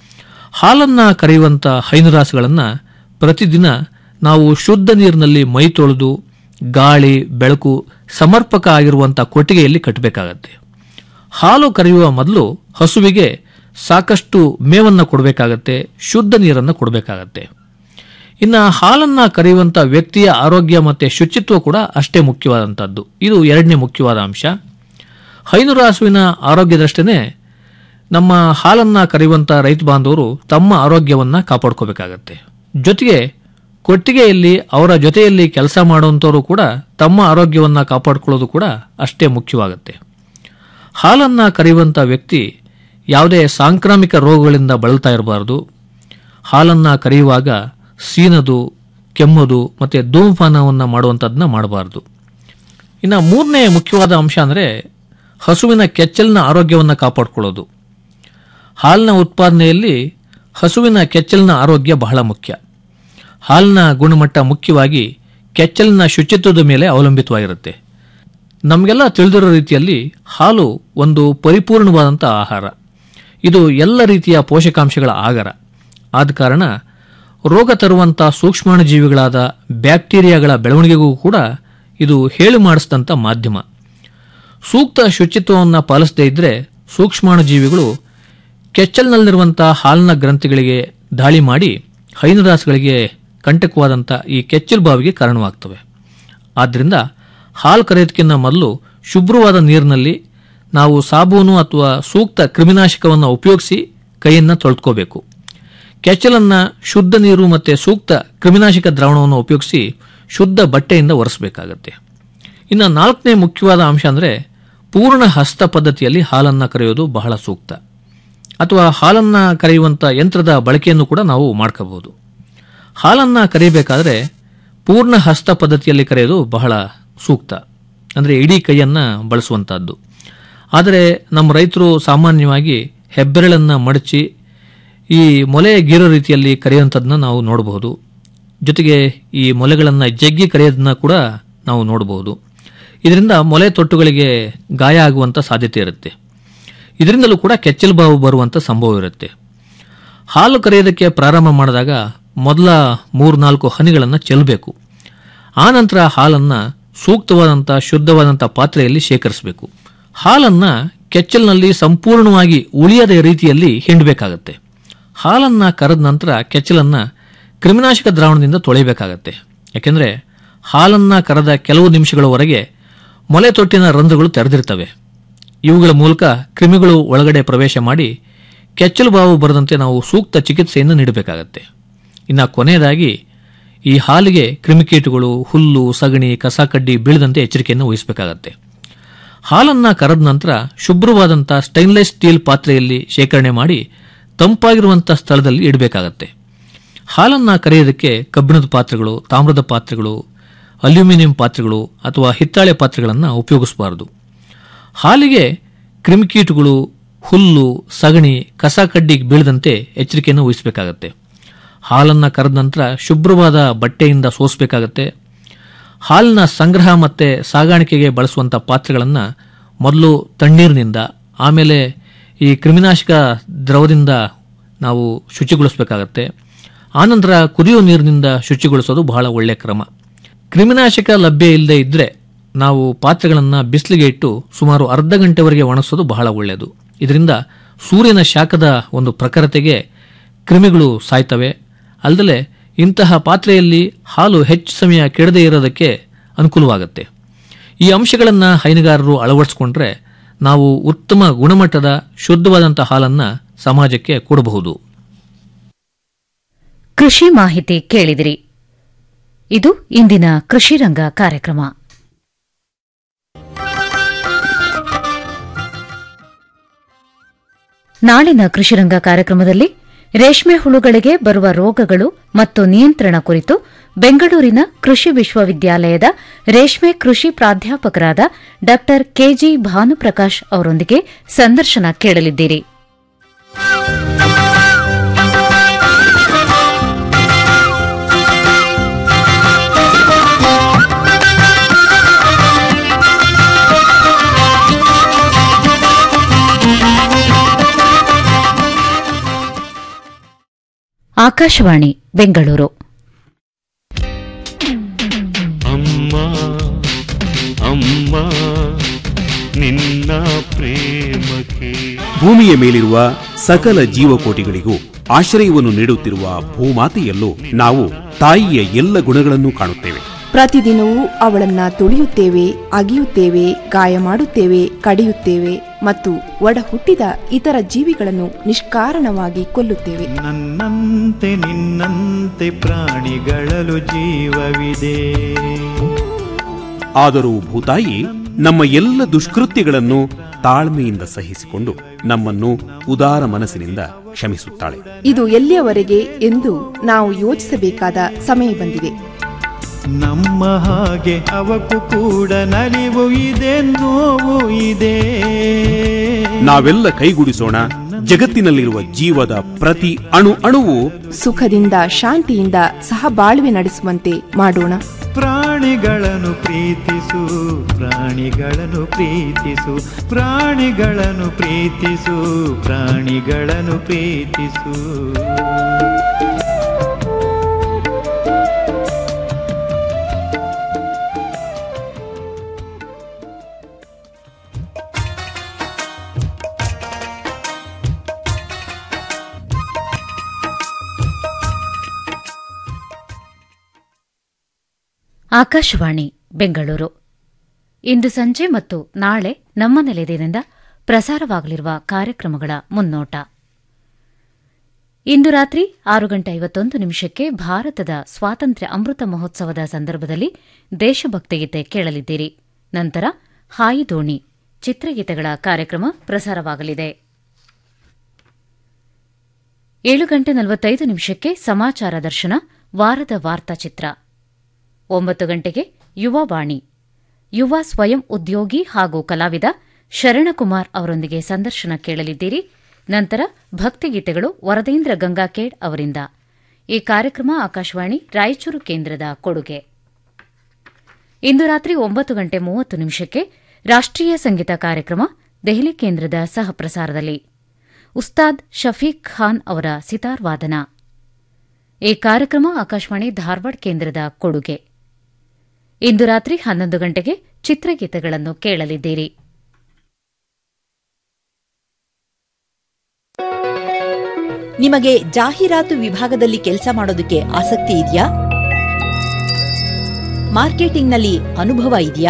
ಹಾಲನ್ನು ಕರೆಯುವಂಥ ಹೈನುರಾಸುಗಳನ್ನು ಪ್ರತಿದಿನ ನಾವು ಶುದ್ಧ ನೀರಿನಲ್ಲಿ ಮೈ ತೊಳೆದು ಗಾಳಿ ಬೆಳಕು ಸಮರ್ಪಕ ಆಗಿರುವಂಥ ಕೊಟ್ಟಿಗೆಯಲ್ಲಿ ಕಟ್ಟಬೇಕಾಗತ್ತೆ ಹಾಲು ಕರೆಯುವ ಮೊದಲು ಹಸುವಿಗೆ ಸಾಕಷ್ಟು ಮೇವನ್ನು ಕೊಡಬೇಕಾಗತ್ತೆ ಶುದ್ಧ ನೀರನ್ನು ಕೊಡಬೇಕಾಗತ್ತೆ ಇನ್ನು ಹಾಲನ್ನು ಕರೆಯುವಂಥ ವ್ಯಕ್ತಿಯ ಆರೋಗ್ಯ ಮತ್ತು ಶುಚಿತ್ವ ಕೂಡ ಅಷ್ಟೇ ಮುಖ್ಯವಾದಂಥದ್ದು ಇದು ಎರಡನೇ ಮುಖ್ಯವಾದ ಅಂಶ ಹೈನೂರು ಹಸುವಿನ ಆರೋಗ್ಯದಷ್ಟೇ ನಮ್ಮ ಹಾಲನ್ನು ಕರೆಯುವಂಥ ರೈತ ಬಾಂಧವರು ತಮ್ಮ ಆರೋಗ್ಯವನ್ನು ಕಾಪಾಡ್ಕೋಬೇಕಾಗತ್ತೆ ಜೊತೆಗೆ ಕೊಟ್ಟಿಗೆಯಲ್ಲಿ ಅವರ ಜೊತೆಯಲ್ಲಿ ಕೆಲಸ ಮಾಡುವಂಥವರು ಕೂಡ ತಮ್ಮ ಆರೋಗ್ಯವನ್ನು ಕಾಪಾಡಿಕೊಳ್ಳೋದು ಕೂಡ ಅಷ್ಟೇ ಮುಖ್ಯವಾಗುತ್ತೆ ಹಾಲನ್ನು ಕರೆಯುವಂಥ ವ್ಯಕ್ತಿ ಯಾವುದೇ ಸಾಂಕ್ರಾಮಿಕ ರೋಗಗಳಿಂದ ಬಳಲ್ತಾ ಇರಬಾರ್ದು ಹಾಲನ್ನು ಕರೆಯುವಾಗ ಸೀನದು ಕೆಮ್ಮದು ಮತ್ತು ಧೂಮಪಾನವನ್ನು ಮಾಡುವಂಥದ್ದನ್ನ ಮಾಡಬಾರ್ದು ಇನ್ನು ಮೂರನೇ ಮುಖ್ಯವಾದ ಅಂಶ ಅಂದರೆ ಹಸುವಿನ ಕೆಚ್ಚಲಿನ ಆರೋಗ್ಯವನ್ನು ಕಾಪಾಡಿಕೊಳ್ಳೋದು ಹಾಲಿನ ಉತ್ಪಾದನೆಯಲ್ಲಿ ಹಸುವಿನ ಕೆಚ್ಚಲಿನ ಆರೋಗ್ಯ ಬಹಳ ಮುಖ್ಯ ಹಾಲಿನ ಗುಣಮಟ್ಟ ಮುಖ್ಯವಾಗಿ ಕೆಚ್ಚಲಿನ ಶುಚಿತ್ವದ ಮೇಲೆ ಅವಲಂಬಿತವಾಗಿರುತ್ತೆ ನಮಗೆಲ್ಲ ತಿಳಿದಿರೋ ರೀತಿಯಲ್ಲಿ ಹಾಲು ಒಂದು ಪರಿಪೂರ್ಣವಾದಂಥ ಆಹಾರ ಇದು ಎಲ್ಲ ರೀತಿಯ ಪೋಷಕಾಂಶಗಳ ಆಗರ ಆದ ಕಾರಣ ರೋಗ ತರುವಂಥ ಸೂಕ್ಷ್ಮಾಣುಜೀವಿಗಳಾದ ಬ್ಯಾಕ್ಟೀರಿಯಾಗಳ ಬೆಳವಣಿಗೆಗೂ ಕೂಡ ಇದು ಹೇಳು ಮಾಡಿಸಿದಂಥ ಮಾಧ್ಯಮ ಸೂಕ್ತ ಶುಚಿತ್ವವನ್ನು ಪಾಲಿಸದೇ ಇದ್ದರೆ ಸೂಕ್ಷ್ಮಾಣುಜೀವಿಗಳು ಕೆಚ್ಚಲ್ನಲ್ಲಿರುವಂಥ ಹಾಲಿನ ಗ್ರಂಥಿಗಳಿಗೆ ದಾಳಿ ಮಾಡಿ ಹೈನುರಾಸುಗಳಿಗೆ ಕಂಟಕವಾದಂಥ ಈ ಕೆಚ್ಚಲು ಬಾವಿಗೆ ಕಾರಣವಾಗ್ತವೆ ಆದ್ದರಿಂದ ಹಾಲು ಕರೆಯೋದಕ್ಕಿಂತ ಮೊದಲು ಶುಭ್ರವಾದ ನೀರಿನಲ್ಲಿ ನಾವು ಸಾಬೂನು ಅಥವಾ ಸೂಕ್ತ ಕ್ರಿಮಿನಾಶಕವನ್ನು ಉಪಯೋಗಿಸಿ ಕೈಯನ್ನು ತೊಳೆದುಕೋಬೇಕು ಕೆಚ್ಚಲನ್ನು ಶುದ್ಧ ನೀರು ಮತ್ತು ಸೂಕ್ತ ಕ್ರಿಮಿನಾಶಕ ದ್ರಾವಣವನ್ನು ಉಪಯೋಗಿಸಿ ಶುದ್ಧ ಬಟ್ಟೆಯಿಂದ ಒರೆಸಬೇಕಾಗತ್ತೆ ಇನ್ನು ನಾಲ್ಕನೇ ಮುಖ್ಯವಾದ ಅಂಶ ಅಂದರೆ ಪೂರ್ಣ ಹಸ್ತ ಪದ್ಧತಿಯಲ್ಲಿ ಹಾಲನ್ನು ಕರೆಯೋದು ಬಹಳ ಸೂಕ್ತ ಅಥವಾ ಹಾಲನ್ನು ಕರೆಯುವಂಥ ಯಂತ್ರದ ಬಳಕೆಯನ್ನು ಕೂಡ ನಾವು ಮಾಡ್ಕೋಬಹುದು ಹಾಲನ್ನು ಕರೆಯಬೇಕಾದ್ರೆ ಪೂರ್ಣ ಹಸ್ತ ಪದ್ಧತಿಯಲ್ಲಿ ಕರೆಯೋದು ಬಹಳ ಸೂಕ್ತ ಅಂದರೆ ಇಡೀ ಕೈಯನ್ನು ಬಳಸುವಂಥದ್ದು ಆದರೆ ನಮ್ಮ ರೈತರು ಸಾಮಾನ್ಯವಾಗಿ ಹೆಬ್ಬೆರಳನ್ನು ಮಡಚಿ ಈ ಮೊಲೆ ಗೀರೋ ರೀತಿಯಲ್ಲಿ ಕರೆಯುವಂಥದ್ದನ್ನ ನಾವು ನೋಡಬಹುದು ಜೊತೆಗೆ ಈ ಮೊಲೆಗಳನ್ನು ಜಗ್ಗಿ ಕರೆಯೋದನ್ನ ಕೂಡ ನಾವು ನೋಡಬಹುದು ಇದರಿಂದ ಮೊಲೆ ತೊಟ್ಟುಗಳಿಗೆ ಗಾಯ ಆಗುವಂಥ ಸಾಧ್ಯತೆ ಇರುತ್ತೆ ಇದರಿಂದಲೂ ಕೂಡ ಕೆಚ್ಚಲು ಬಾವು ಬರುವಂಥ ಸಂಭವ ಇರುತ್ತೆ ಹಾಲು ಕರೆಯೋದಕ್ಕೆ ಪ್ರಾರಂಭ ಮಾಡಿದಾಗ ಮೊದಲ ಮೂರು ನಾಲ್ಕು ಹನಿಗಳನ್ನು ಚೆಲ್ಲಬೇಕು ಆನಂತರ ಹಾಲನ್ನು ಸೂಕ್ತವಾದಂಥ ಶುದ್ಧವಾದಂಥ ಪಾತ್ರೆಯಲ್ಲಿ ಶೇಖರಿಸಬೇಕು ಹಾಲನ್ನು ಕೆಚ್ಚಲಿನಲ್ಲಿ ಸಂಪೂರ್ಣವಾಗಿ ಉಳಿಯದ ರೀತಿಯಲ್ಲಿ ಹಿಂಡಬೇಕಾಗತ್ತೆ ಹಾಲನ್ನು ಕರೆದ ನಂತರ ಕೆಚ್ಚಲನ್ನು ಕ್ರಿಮಿನಾಶಕ ದ್ರಾವಣದಿಂದ ತೊಳೆಯಬೇಕಾಗತ್ತೆ ಯಾಕೆಂದರೆ ಹಾಲನ್ನು ಕರೆದ ಕೆಲವು ನಿಮಿಷಗಳವರೆಗೆ ಮೊಲೆ ತೊಟ್ಟಿನ ರಂಧ್ರಗಳು ತೆರೆದಿರ್ತವೆ ಇವುಗಳ ಮೂಲಕ ಕ್ರಿಮಿಗಳು ಒಳಗಡೆ ಪ್ರವೇಶ ಮಾಡಿ ಕೆಚ್ಚಲು ಬಾವು ಬರದಂತೆ ನಾವು ಸೂಕ್ತ ಚಿಕಿತ್ಸೆಯನ್ನು ನೀಡಬೇಕಾಗತ್ತೆ ಇನ್ನು ಕೊನೆಯದಾಗಿ ಈ ಹಾಲಿಗೆ ಕ್ರಿಮಿಕೀಟಗಳು ಹುಲ್ಲು ಸಗಣಿ ಕಸ ಕಡ್ಡಿ ಬೀಳದಂತೆ ಎಚ್ಚರಿಕೆಯನ್ನು ವಹಿಸಬೇಕಾಗತ್ತೆ ಹಾಲನ್ನು ಕರೆದ ನಂತರ ಶುಭ್ರವಾದಂಥ ಸ್ಟೈನ್ಲೆಸ್ ಸ್ಟೀಲ್ ಪಾತ್ರೆಯಲ್ಲಿ ಶೇಖರಣೆ ಮಾಡಿ ತಂಪಾಗಿರುವಂಥ ಸ್ಥಳದಲ್ಲಿ ಇಡಬೇಕಾಗತ್ತೆ ಹಾಲನ್ನು ಕರೆಯೋದಕ್ಕೆ ಕಬ್ಬಿಣದ ಪಾತ್ರೆಗಳು ತಾಮ್ರದ ಪಾತ್ರೆಗಳು ಅಲ್ಯೂಮಿನಿಯಂ ಪಾತ್ರೆಗಳು ಅಥವಾ ಹಿತ್ತಾಳೆ ಪಾತ್ರೆಗಳನ್ನು ಉಪಯೋಗಿಸಬಾರದು ಹಾಲಿಗೆ ಕ್ರಿಮಿಕೀಟಗಳು ಹುಲ್ಲು ಸಗಣಿ ಕಸ ಕಡ್ಡಿ ಬೀಳದಂತೆ ಎಚ್ಚರಿಕೆಯನ್ನು ವಹಿಸಬೇಕಾಗತ್ತೆ ಹಾಲನ್ನು ಕರೆದ ನಂತರ ಶುಭ್ರವಾದ ಬಟ್ಟೆಯಿಂದ ಸೋಸಬೇಕಾಗತ್ತೆ ಹಾಲಿನ ಸಂಗ್ರಹ ಮತ್ತು ಸಾಗಾಣಿಕೆಗೆ ಬಳಸುವಂಥ ಪಾತ್ರೆಗಳನ್ನು ಮೊದಲು ತಣ್ಣೀರಿನಿಂದ ಆಮೇಲೆ ಈ ಕ್ರಿಮಿನಾಶಕ ದ್ರವದಿಂದ ನಾವು ಶುಚಿಗೊಳಿಸಬೇಕಾಗತ್ತೆ ಆನಂತರ ಕುದಿಯೋ ನೀರಿನಿಂದ ಶುಚಿಗೊಳಿಸೋದು ಬಹಳ ಒಳ್ಳೆಯ ಕ್ರಮ ಕ್ರಿಮಿನಾಶಕ ಲಭ್ಯ ಇಲ್ಲದೆ ಇದ್ದರೆ ನಾವು ಪಾತ್ರೆಗಳನ್ನು ಬಿಸಿಲಿಗೆ ಇಟ್ಟು ಸುಮಾರು ಅರ್ಧ ಗಂಟೆವರೆಗೆ ಒಣಗಿಸೋದು ಬಹಳ ಒಳ್ಳೆಯದು ಇದರಿಂದ ಸೂರ್ಯನ ಶಾಖದ ಒಂದು ಪ್ರಖರತೆಗೆ ಕ್ರಿಮಿಗಳು ಸಾಯ್ತವೆ ಅಲ್ಲದೆ ಇಂತಹ ಪಾತ್ರೆಯಲ್ಲಿ ಹಾಲು ಹೆಚ್ಚು ಸಮಯ ಕೆಡದೇ ಇರೋದಕ್ಕೆ ಅನುಕೂಲವಾಗುತ್ತೆ ಈ ಅಂಶಗಳನ್ನು ಹೈನುಗಾರರು ಅಳವಡಿಸಿಕೊಂಡ್ರೆ ನಾವು ಉತ್ತಮ ಗುಣಮಟ್ಟದ ಶುದ್ಧವಾದಂಥ ಹಾಲನ್ನು ಸಮಾಜಕ್ಕೆ ಕೊಡಬಹುದು ಕೃಷಿ ಮಾಹಿತಿ ಕೇಳಿದಿರಿ ಇದು ಇಂದಿನ ಕೃಷಿ ರಂಗ ಕಾರ್ಯಕ್ರಮ ನಾಳಿನ ಕೃಷಿರಂಗ ಕಾರ್ಯಕ್ರಮದಲ್ಲಿ ರೇಷ್ಮೆ ಹುಳುಗಳಿಗೆ ಬರುವ ರೋಗಗಳು ಮತ್ತು ನಿಯಂತ್ರಣ ಕುರಿತು ಬೆಂಗಳೂರಿನ ಕೃಷಿ ವಿಶ್ವವಿದ್ಯಾಲಯದ ರೇಷ್ಮೆ ಕೃಷಿ ಪ್ರಾಧ್ಯಾಪಕರಾದ ಡಾ ಕೆಜಿ ಭಾನುಪ್ರಕಾಶ್ ಅವರೊಂದಿಗೆ ಸಂದರ್ಶನ ಕೇಳಲಿದ್ದೀರಿ ಆಕಾಶವಾಣಿ ಬೆಂಗಳೂರು ಅಮ್ಮ ಅಮ್ಮ ನಿನ್ನ ಪ್ರೇಮಕ್ಕೆ ಭೂಮಿಯ ಮೇಲಿರುವ ಸಕಲ ಜೀವಕೋಟಿಗಳಿಗೂ ಆಶ್ರಯವನ್ನು ನೀಡುತ್ತಿರುವ ಭೂಮಾತೆಯಲ್ಲೂ ನಾವು ತಾಯಿಯ ಎಲ್ಲ ಗುಣಗಳನ್ನು ಕಾಣುತ್ತೇವೆ ಪ್ರತಿದಿನವೂ ಅವಳನ್ನ ತುಳಿಯುತ್ತೇವೆ ಅಗಿಯುತ್ತೇವೆ ಗಾಯ ಮಾಡುತ್ತೇವೆ ಕಡಿಯುತ್ತೇವೆ ಮತ್ತು ಒಡ ಹುಟ್ಟಿದ ಇತರ ಜೀವಿಗಳನ್ನು ನಿಷ್ಕಾರಣವಾಗಿ ಕೊಲ್ಲುತ್ತೇವೆ ನನ್ನಂತೆ ನಿನ್ನಂತೆ ಪ್ರಾಣಿಗಳಲು ಜೀವವಿದೆ ಆದರೂ ಭೂತಾಯಿ ನಮ್ಮ ಎಲ್ಲ ದುಷ್ಕೃತ್ಯಗಳನ್ನು ತಾಳ್ಮೆಯಿಂದ ಸಹಿಸಿಕೊಂಡು ನಮ್ಮನ್ನು ಉದಾರ ಮನಸ್ಸಿನಿಂದ ಕ್ಷಮಿಸುತ್ತಾಳೆ ಇದು ಎಲ್ಲಿಯವರೆಗೆ ಎಂದು ನಾವು ಯೋಚಿಸಬೇಕಾದ ಸಮಯ ಬಂದಿದೆ ನಮ್ಮ ಹಾಗೆ ಅವಕ್ಕೂ ಕೂಡ ನಲಿವು ಇದೆ ನೋವು ಇದೆ ನಾವೆಲ್ಲ ಕೈಗೂಡಿಸೋಣ ಜಗತ್ತಿನಲ್ಲಿರುವ ಜೀವದ ಪ್ರತಿ ಅಣು ಅಣುವು ಸುಖದಿಂದ ಶಾಂತಿಯಿಂದ ಸಹಬಾಳ್ವೆ ನಡೆಸುವಂತೆ ಮಾಡೋಣ ಪ್ರಾಣಿಗಳನ್ನು ಪ್ರೀತಿಸು ಪ್ರಾಣಿಗಳನ್ನು ಪ್ರೀತಿಸು ಪ್ರಾಣಿಗಳನ್ನು ಪ್ರೀತಿಸು ಪ್ರಾಣಿಗಳನ್ನು ಪ್ರೀತಿಸು ಆಕಾಶವಾಣಿ ಬೆಂಗಳೂರು ಇಂದು ಸಂಜೆ ಮತ್ತು ನಾಳೆ ನಮ್ಮ ನೆಲೆದಿನಿಂದ ಪ್ರಸಾರವಾಗಲಿರುವ ಕಾರ್ಯಕ್ರಮಗಳ ಮುನ್ನೋಟ ಇಂದು ರಾತ್ರಿ ಆರು ಗಂಟೆ ಐವತ್ತೊಂದು ನಿಮಿಷಕ್ಕೆ ಭಾರತದ ಸ್ವಾತಂತ್ರ್ಯ ಅಮೃತ ಮಹೋತ್ಸವದ ಸಂದರ್ಭದಲ್ಲಿ ದೇಶಭಕ್ತಿಗೀತೆ ಕೇಳಲಿದ್ದೀರಿ ನಂತರ ಹಾಯಿ ದೋಣಿ ಚಿತ್ರಗೀತೆಗಳ ಕಾರ್ಯಕ್ರಮ ಪ್ರಸಾರವಾಗಲಿದೆ ಏಳು ಗಂಟೆ ನಲವತ್ತೈದು ನಿಮಿಷಕ್ಕೆ ಸಮಾಚಾರ ದರ್ಶನ ವಾರದ ವಾರ್ತಾಚಿತ್ರ ಒಂಬತ್ತು ಗಂಟೆಗೆ ಯುವವಾಣಿ ಯುವ ಸ್ವಯಂ ಉದ್ಯೋಗಿ ಹಾಗೂ ಕಲಾವಿದ ಶರಣಕುಮಾರ್ ಅವರೊಂದಿಗೆ ಸಂದರ್ಶನ ಕೇಳಲಿದ್ದೀರಿ ನಂತರ ಭಕ್ತಿಗೀತೆಗಳು ವರದೇಂದ್ರ ಗಂಗಾಕೇಡ್ ಅವರಿಂದ ಈ ಕಾರ್ಯಕ್ರಮ ಆಕಾಶವಾಣಿ ರಾಯಚೂರು ಕೇಂದ್ರದ ಕೊಡುಗೆ ಇಂದು ರಾತ್ರಿ ಒಂಬತ್ತು ಗಂಟೆ ಮೂವತ್ತು ನಿಮಿಷಕ್ಕೆ ರಾಷ್ಟ್ರೀಯ ಸಂಗೀತ ಕಾರ್ಯಕ್ರಮ ದೆಹಲಿ ಕೇಂದ್ರದ ಸಹ ಪ್ರಸಾರದಲ್ಲಿ ಉಸ್ತಾದ್ ಶಫೀಕ್ ಖಾನ್ ಅವರ ಸಿತಾರ್ ವಾದನ ಈ ಕಾರ್ಯಕ್ರಮ ಆಕಾಶವಾಣಿ ಧಾರವಾಡ ಕೇಂದ್ರದ ಕೊಡುಗೆ ಇಂದು ರಾತ್ರಿ ಹನ್ನೊಂದು ಗಂಟೆಗೆ ಚಿತ್ರಗೀತೆಗಳನ್ನು ಕೇಳಲಿದ್ದೀರಿ ನಿಮಗೆ ಜಾಹೀರಾತು ವಿಭಾಗದಲ್ಲಿ ಕೆಲಸ ಮಾಡೋದಕ್ಕೆ ಆಸಕ್ತಿ ಇದೆಯಾ ಮಾರ್ಕೆಟಿಂಗ್ನಲ್ಲಿ ಅನುಭವ ಇದೆಯಾ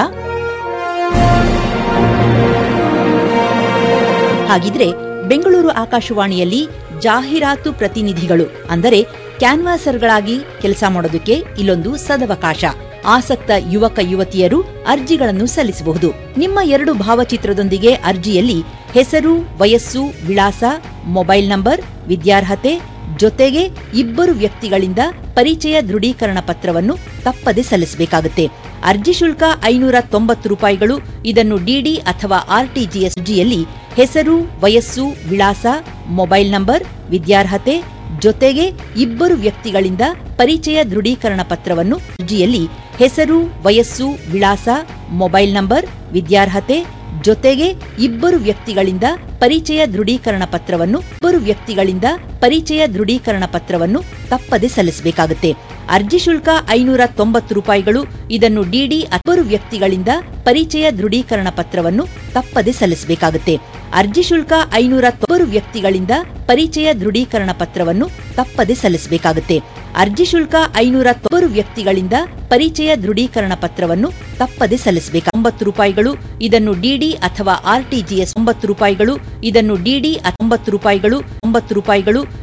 ಹಾಗಿದ್ರೆ ಬೆಂಗಳೂರು ಆಕಾಶವಾಣಿಯಲ್ಲಿ ಜಾಹೀರಾತು ಪ್ರತಿನಿಧಿಗಳು ಅಂದರೆ ಕ್ಯಾನ್ವಾಸರ್ಗಳಾಗಿ ಕೆಲಸ ಮಾಡೋದಕ್ಕೆ ಇಲ್ಲೊಂದು ಸದವಕಾಶ ಆಸಕ್ತ ಯುವಕ ಯುವತಿಯರು ಅರ್ಜಿಗಳನ್ನು ಸಲ್ಲಿಸಬಹುದು ನಿಮ್ಮ ಎರಡು ಭಾವಚಿತ್ರದೊಂದಿಗೆ ಅರ್ಜಿಯಲ್ಲಿ ಹೆಸರು ವಯಸ್ಸು ವಿಳಾಸ ಮೊಬೈಲ್ ನಂಬರ್ ವಿದ್ಯಾರ್ಹತೆ ಜೊತೆಗೆ ಇಬ್ಬರು ವ್ಯಕ್ತಿಗಳಿಂದ ಪರಿಚಯ ದೃಢೀಕರಣ ಪತ್ರವನ್ನು ತಪ್ಪದೆ ಸಲ್ಲಿಸಬೇಕಾಗುತ್ತೆ ಅರ್ಜಿ ಶುಲ್ಕ ಐನೂರ ತೊಂಬತ್ತು ರೂಪಾಯಿಗಳು ಇದನ್ನು ಡಿಡಿ ಅಥವಾ ಆರ್ಟಿಜಿಎಸ್ ಅರ್ಜಿಯಲ್ಲಿ ಹೆಸರು ವಯಸ್ಸು ವಿಳಾಸ ಮೊಬೈಲ್ ನಂಬರ್ ವಿದ್ಯಾರ್ಹತೆ ಜೊತೆಗೆ ಇಬ್ಬರು ವ್ಯಕ್ತಿಗಳಿಂದ ಪರಿಚಯ ದೃಢೀಕರಣ ಪತ್ರವನ್ನು ಅರ್ಜಿಯಲ್ಲಿ ಹೆಸರು ವಯಸ್ಸು ವಿಳಾಸ ಮೊಬೈಲ್ ನಂಬರ್ ವಿದ್ಯಾರ್ಹತೆ ಜೊತೆಗೆ ಇಬ್ಬರು ವ್ಯಕ್ತಿಗಳಿಂದ ಪರಿಚಯ ದೃಢೀಕರಣ ಪತ್ರವನ್ನು ಇಬ್ಬರು ವ್ಯಕ್ತಿಗಳಿಂದ ಪರಿಚಯ ದೃಢೀಕರಣ ಪತ್ರವನ್ನು ತಪ್ಪದೆ ಸಲ್ಲಿಸಬೇಕಾಗುತ್ತೆ ಅರ್ಜಿ ಶುಲ್ಕ ಐನೂರ ತೊಂಬತ್ತು ರೂಪಾಯಿಗಳು ಇದನ್ನು ಡಿಡಿ ಇಬ್ಬರು ವ್ಯಕ್ತಿಗಳಿಂದ ಪರಿಚಯ ದೃಢೀಕರಣ ಪತ್ರವನ್ನು ತಪ್ಪದೆ ಸಲ್ಲಿಸಬೇಕಾಗುತ್ತೆ ಅರ್ಜಿ ಶುಲ್ಕ ಐನೂರ ತೊಂಬರು ವ್ಯಕ್ತಿಗಳಿಂದ ಪರಿಚಯ ದೃಢೀಕರಣ ಪತ್ರವನ್ನು ತಪ್ಪದೆ ಸಲ್ಲಿಸಬೇಕಾಗುತ್ತೆ ಅರ್ಜಿ ಶುಲ್ಕ ಐನೂರ ತೊಂಬರು ವ್ಯಕ್ತಿಗಳಿಂದ ಪರಿಚಯ ದೃಢೀಕರಣ ಪತ್ರವನ್ನು ತಪ್ಪದೆ ಸಲ್ಲಿಸಬೇಕು ಒಂಬತ್ತು ರೂಪಾಯಿಗಳು ಇದನ್ನು ಡಿಡಿ ಅಥವಾ ಆರ್ಟಿಜಿಎಸ್ ಒಂಬತ್ತು ರೂಪಾಯಿಗಳು ಇದನ್ನು ಡಿಡಿ ಒಂಬತ್ತು ರೂಪಾಯಿಗಳು ಒಂಬತ್ತು ರೂಪಾಯಿಗಳು